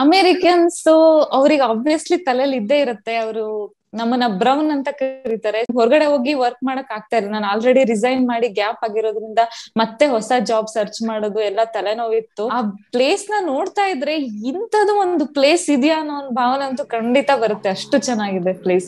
Americans ಅವ್ರಿಗೆ obviously ತಲೆಯಲ್ಲಿ ಇದ್ದೇ ಇರುತ್ತೆ ಅವರು ನಮ್ಮನ್ನ ಬ್ರೌನ್ ಅಂತ ಕರೀತಾರೆ ಹೊರಗಡೆ ಹೋಗಿ ವರ್ಕ್ ಮಾಡಕ್ ಆಗ್ತಾ ಇಲ್ಲ ನಾನು ಆಲ್ರೆಡಿ ರಿಸೈನ್ ಮಾಡಿ ಗ್ಯಾಪ್ ಆಗಿರೋದ್ರಿಂದ ಮತ್ತೆ ಹೊಸ ಜಾಬ್ ಸರ್ಚ್ ಮಾಡೋದು ಎಲ್ಲ ತಲೆನೋವಿತ್ತು ಆ ಪ್ಲೇಸ್ ನ ನೋಡ್ತಾ ಇದ್ರೆ ಇಂಥದ್ದು ಒಂದು ಪ್ಲೇಸ್ ಇದೆಯಾ ಅನ್ನೋ ಒಂದು ಭಾವನೆ ಅಂತೂ ಖಂಡಿತ ಬರುತ್ತೆ ಅಷ್ಟು ಚೆನ್ನಾಗಿದೆ ಪ್ಲೇಸ್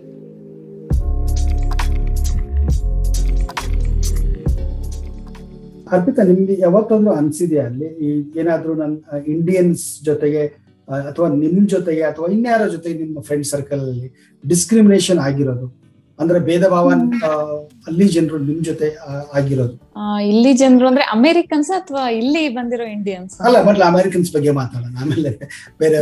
ಅರ್ಪಿತಾ ನಿಮ್ಗೆ ಯಾವತ್ತಾದ್ರೂ ಅನ್ಸಿದ್ಯಾ ಅಲ್ಲಿ ಈ ಏನಾದ್ರೂ ನನ್ ಇಂಡಿಯನ್ಸ್ ಜೊತೆಗೆ ಆ, ಅಥವಾ ನಿಮ್ ಜೊತೆಗೆ ಅಥವಾ ಇನ್ಯಾರ ಜೊತೆಗೆ ನಿಮ್ಮ ಫ್ರೆಂಡ್ ಸರ್ಕಲ್ ಅಲ್ಲಿ ಡಿಸ್ಕ್ರಿಮಿನೇಷನ್ ಆಗಿರೋದು ಅಂದ್ರೆ ಭೇದ ಭಾವ ಆ, ಅಲ್ಲಿ ಜನರು ನಿಮ್ ಜೊತೆ ಆ, ಆಗಿರೋದು ಆ, ಇಲ್ಲಿ ಜನರು ಅಂದ್ರೆ ಅಮೇರಿಕನ್ಸ್ ಅಥವಾ ಇಲ್ಲಿ ಬಂದಿರೋ ಇಂಡಿಯನ್ಸ್ ಅಲ್ಲ ಮೊದ್ಲು ಅಮೆರಿಕನ್ಸ್ ಬಗ್ಗೆ ಮಾತಾಡೋಣ ಆಮೇಲೆ ಬೇರೆ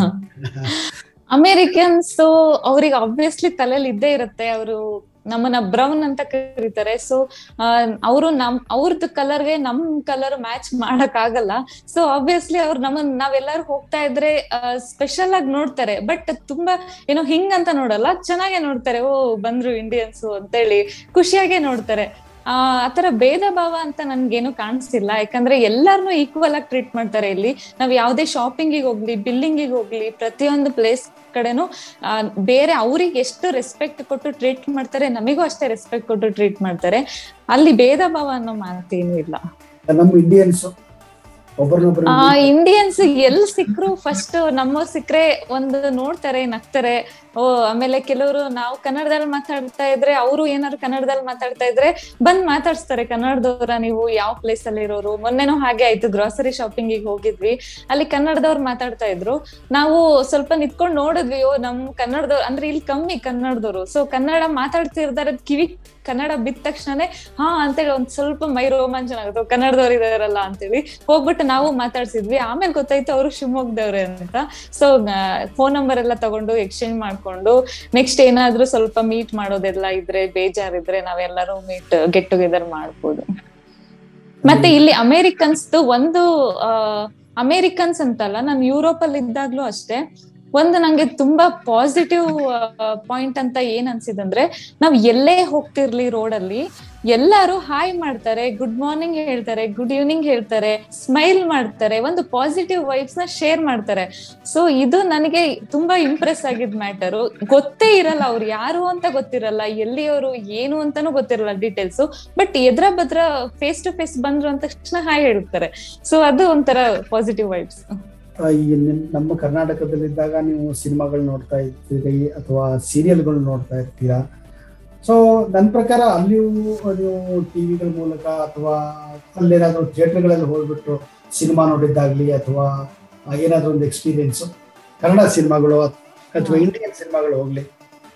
ಅಮೇರಿಕನ್ಸ್ ಅವ್ರಿಗೆ ಆಬ್ವಿಯಸ್ಲಿ ತಲೆಯಲ್ಲಿ ಇದ್ದೇ ಇರುತ್ತೆ ಅವರು ನಮ್ಮನ್ನ ಬ್ರೌನ್ ಅಂತ ಕರೀತಾರೆ ಸೊ ಅವರು ನಮ್ ಅವ್ರದ್ದು ಕಲರ್ಗೆ ನಮ್ ಕಲರ್ ಮ್ಯಾಚ್ ಮಾಡಕ್ ಆಗಲ್ಲ ಸೊ ಆಬ್ವಿಯಸ್ಲಿ ಅವ್ರು ನಮ್ಮನ್ ನಾವೆಲ್ಲರೂ ಹೋಗ್ತಾ ಇದ್ರೆ ಸ್ಪೆಷಲ್ ಆಗಿ ನೋಡ್ತಾರೆ ಬಟ್ ತುಂಬಾ ಏನೋ ಹಿಂಗ್ ಅಂತ ನೋಡಲ್ಲ ಚೆನ್ನಾಗೆ ನೋಡ್ತಾರೆ ಓ ಬಂದ್ರು ಇಂಡಿಯನ್ಸ್ ಅಂತೇಳಿ ಖುಷಿಯಾಗೆ ನೋಡ್ತಾರೆ ಆ ಆತರ ಭೇದ ಭಾವ ಅಂತ ನನ್ಗೇನು ಕಾಣಿಸ್ತಿಲ್ಲ ಯಾಕಂದ್ರೆ ಎಲ್ಲಾರ್ನು ಈಕ್ವಲ್ ಆಗಿ ಟ್ರೀಟ್ ಮಾಡ್ತಾರೆ ಇಲ್ಲಿ ನಾವ್ ಯಾವ್ದೇ ಶಾಪಿಂಗಿಗೆ ಹೋಗ್ಲಿ ಬಿಲ್ಲಿಂಗಿಗೆ ಹೋಗ್ಲಿ ಪ್ರತಿಯೊಂದು ಪ್ಲೇಸ್ ಕಡೆನು ಆ, ಬೇರೆ ಅವ್ರಿಗೆ ಎಷ್ಟು ರೆಸ್ಪೆಕ್ಟ್ ಕೊಟ್ಟು ಟ್ರೀಟ್ ಮಾಡ್ತಾರೆ ನಮಿಗೂ ಅಷ್ಟೇ ರೆಸ್ಪೆಕ್ಟ್ ಕೊಟ್ಟು ಟ್ರೀಟ್ ಮಾಡ್ತಾರೆ ಅಲ್ಲಿ ಭೇದ ಭಾವ ಅನ್ನೋ ಮಾತೇನು ಇಲ್ಲ ನಮ್ಮ ಇಂಡಿಯನ್ಸ್ ಒಬ್ಬರನ್ನೊಬ್ಬರು ಆ ಇಂಡಿಯನ್ಸ್ ಎಲ್ ಸಿಕ್ರು ಫಸ್ಟ್ ನಮ್ಮವ್ರು ಸಿಕ್ರೆ ಒಂದು ನೋಡ್ತಾರೆ ನಗ್ತಾರೆ ಓ ಆಮೇಲೆ ಕೆಲವರು ನಾವು ಕನ್ನಡದಲ್ಲಿ ಮಾತಾಡ್ತಾ ಇದ್ರೆ ಅವರು ಏನಾದ್ರು ಕನ್ನಡದಲ್ಲಿ ಮಾತಾಡ್ತಾ ಇದ್ರೆ ಬಂದ್ ಮಾತಾಡ್ಸ್ತಾರೆ ಕನ್ನಡದವ್ರ ನೀವು ಯಾವ ಪ್ಲೇಸ್ ಅಲ್ಲಿ ಇರೋರು ಮೊನ್ನೆನೂ ಹಾಗೆ ಆಯ್ತು ಗ್ರಾಸರಿ ಶಾಪಿಂಗ್ ಹೋಗಿದ್ವಿ ಅಲ್ಲಿ ಕನ್ನಡದವ್ರು ಮಾತಾಡ್ತಾ ಇದ್ರು ನಾವು ಸ್ವಲ್ಪ ನಿಂತ್ಕೊಂಡ್ ನೋಡಿದ್ವಿ ಓ ನಮ್ ಕನ್ನಡದವ್ರು ಅಂದ್ರೆ ಇಲ್ಲಿ ಕಮ್ಮಿ ಕನ್ನಡದವ್ರು ಸೊ ಕನ್ನಡ ಮಾತಾಡ್ತಿರ್ದಾರ ಕಿವಿ ಕನ್ನಡ ಬಿದ್ದ ತಕ್ಷಣನೇ ಹಾ ಅಂತೇಳಿ ಒಂದ್ ಸ್ವಲ್ಪ ಮೈ ರೋಮಾಂಚನ ಆಗುತ್ತೆ ಓ, ಕನ್ನಡದವ್ರು ಇದಾರಲ್ಲ ಅಂತೇಳಿ ಹೋಗ್ಬಿಟ್ಟು ನಾವು ಮಾತಾಡ್ಸಿದ್ವಿ ಆಮೇಲೆ ಗೊತ್ತಾಯ್ತು ಅವರು ಶಿವಮೊಗ್ಗದವ್ರೆ ಅಂತ ಸೊ ಫೋನ್ ನಂಬರ್ ಎಲ್ಲ ತಗೊಂಡು ಎಕ್ಸ್ಚೇಂಜ್ ಮಾಡ್ಕೊಂಡು ನೆಕ್ಸ್ಟ್ ಏನಾದ್ರೂ ಸ್ವಲ್ಪ ಮೀಟ್ ಮಾಡೋದೆಲ್ಲ ಇದ್ರೆ ಬೇಜಾರಿದ್ರೆ ನಾವೆಲ್ಲರೂ ಮೀಟ್ ಗೆಟ್ ಟುಗೆದರ್ ಮಾಡ್ಬೋದು ಮತ್ತೆ ಇಲ್ಲಿ ಅಮೇರಿಕನ್ಸ್ ಒಂದು ಅಮೇರಿಕನ್ಸ್ ಅಂತಲ್ಲ ನಾನು ಯುರೋಪ್ ಅಲ್ಲಿ ಇದ್ದಾಗ್ಲೂ ಅಷ್ಟೇ ಒಂದು ನಂಗೆ ತುಂಬಾ ಪಾಸಿಟಿವ್ ಪಾಯಿಂಟ್ ಅಂತ ಏನ್ ಅನ್ಸಿದಂದ್ರೆ ನಾವ್ ಎಲ್ಲೇ ಹೋಗ್ತಿರ್ಲಿ ರೋಡ್ ಅಲ್ಲಿ ಎಲ್ಲಾರು ಹಾಯ್ ಮಾಡ್ತಾರೆ ಗುಡ್ ಮಾರ್ನಿಂಗ್ ಹೇಳ್ತಾರೆ ಗುಡ್ ಈವ್ನಿಂಗ್ ಹೇಳ್ತಾರೆ ಸ್ಮೈಲ್ ಮಾಡ್ತಾರೆ ಒಂದು ಪಾಸಿಟಿವ್ ವೈಬ್ಸ್ ನ ಶೇರ್ ಮಾಡ್ತಾರೆ ಸೊ ಇದು ನನಗೆ ತುಂಬಾ ಇಂಪ್ರೆಸ್ ಆಗಿದ್ ಮ್ಯಾಟರು ಗೊತ್ತೇ ಇರಲ್ಲ ಅವ್ರು ಯಾರು ಅಂತ ಗೊತ್ತಿರಲ್ಲ ಎಲ್ಲಿಯವರು ಏನು ಅಂತಾನೂ ಗೊತ್ತಿರಲ್ಲ ಡೀಟೇಲ್ಸ್ ಬಟ್ ಎದ್ರ ಬದ್ರ ಫೇಸ್ ಟು ಫೇಸ್ ಬಂದ್ರು ಅಂದ ತಕ್ಷಣ ಹಾಯ್ ಹೇಳ್ತಾರೆ ಸೊ ಅದು ಒಂಥರ ಪಾಸಿಟಿವ್ ವೈಬ್ಸ್ ಆ, ಈ ನಿಮ್- ನಮ್ಮ ಕರ್ನಾಟಕದಲ್ಲಿದ್ದಾಗ ನೀವು ಸಿನಿಮಾಗಳು ನೋಡ್ತಾ ಇರ್ತೀರಿ ಅಥವಾ ಸೀರಿಯಲ್ಗಳು ನೋಡ್ತಾ ಇರ್ತೀರಾ ಸೊ ನನ್ನ ಪ್ರಕಾರ ಅಲ್ಲಿಯೂ ನೀವು ಟಿವಿಗಳ ಮೂಲಕ ಅಥವಾ ಅಲ್ಲೇನಾದ್ರೂ ಥಿಯೇಟರ್ಗಳಲ್ಲಿ ಹೋಗ್ಬಿಟ್ಟು ಸಿನಿಮಾ ನೋಡಿದ್ದಾಗ್ಲಿ ಅಥವಾ ಆ, ಏನಾದ್ರೂ ಒಂದು ಎಕ್ಸ್ಪೀರಿಯನ್ಸ್ ಕನ್ನಡ ಸಿನಿಮಾಗಳು ಅಥವಾ ಇಂಡಿಯನ್ ಸಿನಿಮಾಗಳು ಹೋಗ್ಲಿ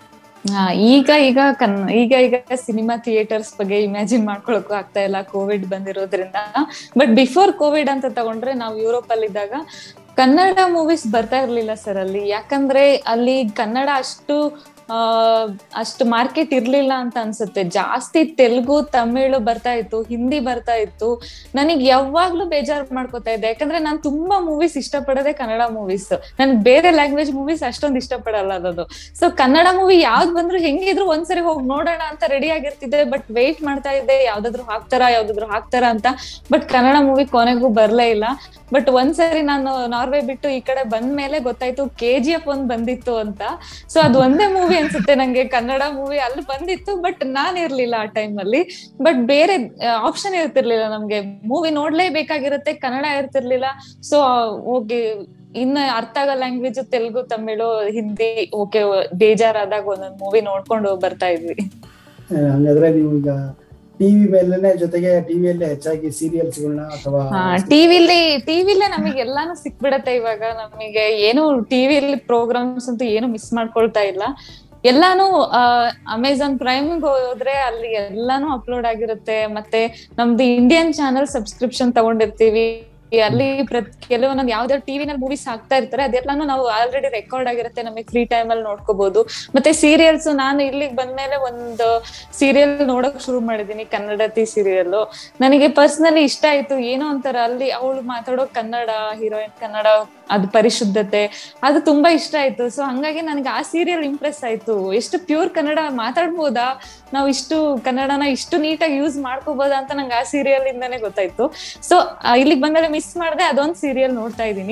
ಹಾ ಈಗ ಈಗ ಕನ್ ಈಗ ಈಗ ಸಿನಿಮಾ ಥಿಯೇಟರ್ಸ್ ಬಗ್ಗೆ ಇಮ್ಯಾಜಿನ್ ಮಾಡ್ಕೊಳಕ್ಕೂ ಆಗ್ತಾ ಇಲ್ಲ ಕೋವಿಡ್ ಬಂದಿರೋದ್ರಿಂದ ಬಟ್ ಬಿಫೋರ್ ಕೋವಿಡ್ ಅಂತ ತಗೊಂಡ್ರೆ ನಾವು ಯುರೋಪ್ ಅಲ್ಲಿ ಇದ್ದಾಗ ಕನ್ನಡ ಮೂವೀಸ್ ಬರ್ತಾ ಇರ್ಲಿಲ್ಲ ಸರ್ ಅಲ್ಲಿ ಯಾಕಂದ್ರೆ ಅಲ್ಲಿ ಕನ್ನಡ ಅಷ್ಟು ಆ ಅಷ್ಟು ಮಾರ್ಕೆಟ್ ಇರ್ಲಿಲ್ಲ ಅಂತ ಅನ್ಸುತ್ತೆ ಜಾಸ್ತಿ ತೆಲುಗು ತಮಿಳು ಬರ್ತಾ ಇತ್ತು ಹಿಂದಿ ಬರ್ತಾ ಇತ್ತು ನನಗ್ ಯಾವಾಗ್ಲೂ ಬೇಜಾರ್ ಮಾಡ್ಕೋತಾ ಇದ್ದೆ ಯಾಕಂದ್ರೆ ನಾನ್ ತುಂಬಾ ಮೂವೀಸ್ ಇಷ್ಟಪಡೋದೇ ಕನ್ನಡ ಮೂವೀಸ್ ನನ್ ಬೇರೆ ಲ್ಯಾಂಗ್ವೇಜ್ ಮೂವೀಸ್ ಅಷ್ಟೊಂದು ಇಷ್ಟಪಡಲ್ಲ ಅದು ಸೊ ಕನ್ನಡ ಮೂವಿ ಯಾವ್ದ್ ಬಂದ್ರು ಹೆಂಗಿದ್ರು ಒಂದ್ಸರಿ ಹೋಗಿ ನೋಡೋಣ ಅಂತ ರೆಡಿ ಆಗಿರ್ತಿದ್ದೆ ಬಟ್ ವೇಟ್ ಮಾಡ್ತಾ ಇದ್ದೆ ಯಾವ್ದಾದ್ರು ಹಾಕ್ತಾರ ಯಾವ್ದಾದ್ರು ಹಾಕ್ತಾರ ಅಂತ ಬಟ್ ಕನ್ನಡ ಮೂವಿ ಕೊನೆಗೂ ಬರ್ಲೇ ಇಲ್ಲ ಬಟ್ ಒಂದ್ಸರಿ ನಾನು ನಾರ್ವೆ ಬಿಟ್ಟು ಈ ಕಡೆ ಬಂದ್ಮೇಲೆ ಗೊತ್ತಾಯ್ತು ಕೆ ಜಿ ಎಫ್ ಒಂದ್ ಬಂದಿತ್ತು ಅಂತ ಸೊ ಅದು ಒಂದೇ ಮೂವಿ ಅನ್ಸುತ್ತೆ ನಂಗೆ ಕನ್ನಡ ಮೂವಿ ಅಲ್ಲಿ ಬಂದಿತ್ತು ಬಟ್ ನಾನ್ ಇರ್ಲಿಲ್ಲ ಆ ಟೈಮ್ ಅಲ್ಲಿ ಬಟ್ ಬೇರೆ ಆಪ್ಷನ್ ಇರ್ತಿರ್ಲಿಲ್ಲ ನಮ್ಗೆ ಮೂವಿ ನೋಡ್ಲೇಬೇಕಾಗಿರುತ್ತೆ ಕನ್ನಡ ಇರ್ತಿರ್ಲಿಲ್ಲ ಸೊ ಹೋಗಿ ಇನ್ನ ಅರ್ಥ ಆಗೋ ಲ್ಯಾಂಗ್ವೇಜ್ ತೆಲುಗು ತಮಿಳು ಹಿಂದಿ ಓಕೆ ಬೇಜಾರಾದಾಗ ಒಂದೊಂದ್ ಮೂವಿ ನೋಡ್ಕೊಂಡು ಬರ್ತಾ ಇದ್ವಿ ಆ, ಹಂಗಾದ್ರೆ ನೀವು ಈಗ ಟಿವಿ ಮೇಲೆನೆ ಜೊತೆಗೆ ಟಿವಿಯಲ್ಲೇ ಹೆಚ್ಚಾಗಿ ಸೀರಿಯಲ್ಸ್ಗಳನ್ನ ಅಥವಾ ಟಿವಿಲಿ ಟಿವಿಲೇ ನಮಗೆ ಎಲ್ಲಾನು ಸಿಕ್ಬಿಡತ್ತೆ ಇವಾಗ ನಮಗೆ ಏನು ಟಿವಿಲಿ ಪ್ರೋಗ್ರಾಮ್ಸ್ ಅಂತೂ ಏನು ಮಿಸ್ ಮಾಡ್ಕೊಳ್ತಾ ಇಲ್ಲ ಎಲ್ಲಾನು ಅಮೆಝಾನ್ ಪ್ರೈಮ್ ಹೋದ್ರೆ ಅಲ್ಲಿ ಎಲ್ಲಾನು ಅಪ್ಲೋಡ್ ಆಗಿರುತ್ತೆ ಮತ್ತೆ ನಮ್ದು ಇಂಡಿಯನ್ ಚಾನೆಲ್ ಸಬ್ಸ್ಕ್ರಿಪ್ಷನ್ ತಗೊಂಡಿರ್ತೀವಿ ಅಲ್ಲಿ ಪ್ರತಿ ಕೆಲವೊಂದೊಂದು ಯಾವ್ದಾದ್ರು ಟಿವಿನಲ್ಲಿ ಮೂವೀಸ್ ಹಾಕ್ತಾ ಇರ್ತಾರೆ ಅದೆಲ್ಲಾನು ನಾವು ಆಲ್ರೆಡಿ ರೆಕಾರ್ಡ್ ಆಗಿರುತ್ತೆ ನಮಗೆ ಫ್ರೀ ಟೈಮ್ ಅಲ್ಲಿ ನೋಡ್ಕೋಬಹುದು ಮತ್ತೆ ಸೀರಿಯಲ್ಸ್ ನಾನು ಇಲ್ಲಿಗೆ ಬಂದ್ಮೇಲೆ ಒಂದು ಸೀರಿಯಲ್ ನೋಡಕ್ ಶುರು ಮಾಡಿದೀನಿ ಕನ್ನಡತಿ ಸೀರಿಯಲ್ ನನಗೆ ಪರ್ಸನಲಿ ಇಷ್ಟ ಆಯ್ತು ಏನೋ ಒಂಥರ ಅಲ್ಲಿ ಅವಳು ಮಾತಾಡೋ ಕನ್ನಡ ಹೀರೋಯಿನ್ ಕನ್ನಡ ಅದು ಪರಿಶುದ್ಧತೆ ಅದು ತುಂಬಾ ಇಷ್ಟ ಆಯ್ತು ಸೊ ಹಂಗಾಗಿ ನನಗೆ ಆ ಸೀರಿಯಲ್ ಇಂಪ್ರೆಸ್ ಆಯ್ತು ಎಷ್ಟು ಪ್ಯೂರ್ ಕನ್ನಡ ಮಾತಾಡ್ಬೋದಾ ನಾವು ಇಷ್ಟು ಕನ್ನಡನ ಇಷ್ಟು ನೀಟಾಗಿ ಯೂಸ್ ಮಾಡ್ಕೋಬೋದಾ ಅಂತ ನಂಗೆ ಆ ಸೀರಿಯಲ್ ಇಂದಾನೆ ಗೊತ್ತಾಯ್ತು ಸೊ ಇಲ್ಲಿಗೆ ಬಂದ್ಮೇಲೆ ಮಿಸ್ ಮಾಡದೆ ಅದೊಂದು ಸೀರಿಯಲ್ ನೋಡ್ತಾ ಇದ್ದೀನಿ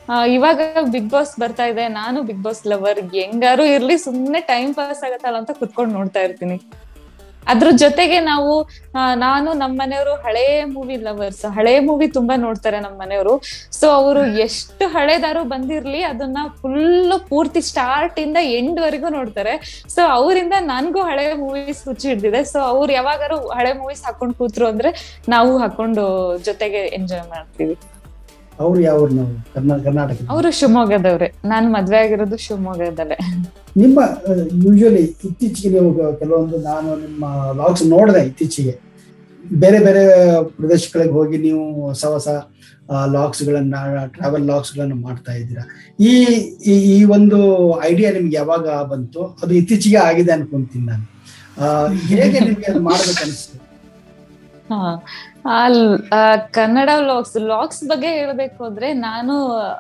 ಇವಾಗ ಬಿಗ್ ಬಾಸ್ ಬರ್ತಾ ಇದೆ ನಾನು ಬಿಗ್ ಬಾಸ್ ಲವರ್ ಹೆಂಗಾರು ಇರ್ಲಿ ಸುಮ್ನೆ ಟೈಮ್ ಪಾಸ್ ಆಗತ್ತಲ್ಲ ಅಂತ ಕುತ್ಕೊಂಡು ನೋಡ್ತಾ ಇರ್ತೀನಿ ಅದ್ರ ಜೊತೆಗೆ ನಾವು ಆ, ನಾನು ನಮ್ಮ ಮನೆಯವರು ಹಳೇ ಮೂವಿ ಲವರ್ಸ್ ಹಳೇ ಮೂವಿ ತುಂಬಾ ನೋಡ್ತಾರೆ ನಮ್ಮ ಮನೆಯವರು ಸೊ ಅವರು ಎಷ್ಟು ಹಳೇದಾರು ಬಂದಿರ್ಲಿ ಅದನ್ನ ಫುಲ್ ಪೂರ್ತಿ ಸ್ಟಾರ್ಟ್ ಇಂದ ಎಂಡ್ ವರೆಗೂ ನೋಡ್ತಾರೆ ಸೊ ಅವರಿಂದ ನನ್ಗೂ ಹಳೆ ಮೂವೀಸ್ ಹುಚ್ಚಿ ಹಿಡ್ದಿದೆ ಸೊ ಅವ್ರು ಯಾವಾಗಾರು ಹಳೆ ಮೂವೀಸ್ ಹಾಕೊಂಡ್ ಕೂತ್ರು ಅಂದ್ರೆ ನಾವು ಹಾಕೊಂಡು ಜೊತೆಗೆ ಎಂಜಾಯ್ ಮಾಡ್ತೀವಿ ಅವ್ರು ಯಾವ ನಾವು ಕರ್ನಾ ಕರ್ನಾಟಕ ಅವರು ಶಿವಮೊಗ್ಗದವ್ರೆ ನಾನ್ ಮದ್ವೆ ಆಗಿರೋದು ಶಿವಮೊಗ್ಗದಲ್ಲೇ ನಿಮ್ಮ ಯೂಶಲಿ ಇತ್ತೀಚೆಗೆ ನೀವು ಕೆಲವೊಂದು ನಾನು ನಿಮ್ಮ ಲಾಗ್ಸ್ ನೋಡಿದೆ ಇತ್ತೀಚೆಗೆ ಬೇರೆ ಬೇರೆ ಪ್ರದೇಶಗಳಿಗೆ ಹೋಗಿ ನೀವು ಹೊಸ ಹೊಸ ಲಾಗ್ಸ್ ಗಳನ್ನ ಟ್ರಾವೆಲ್ ಲಾಗ್ಸ್ ಗಳನ್ನ ಮಾಡ್ತಾ ಇದ್ದೀರಾ ಈ ಈ- ಈ ಒಂದು ಐಡಿಯಾ ನಿಮ್ಗೆ ಯಾವಾಗ ಬಂತು ಅದು ಇತ್ತೀಚೆಗೆ ಆಗಿದೆ ಅನ್ಕೊಂತೀನಿ ನಾನು ಆ, ಹೇಗೆ ನಿಮ್ಗೆ ಅದು ಮಾಡ್ಬೇಕು ಅನಿಸ್ತು ಹಾ ಆ ಲ್- ಆ, ಕನ್ನಡ ವ್ಲಾಗ್ಸ್ ವ್ಲಾಗ್ಸ್ ಬಗ್ಗೆ ಹೇಳ್ಬೇಕು ಅಂದ್ರೆ ನಾನು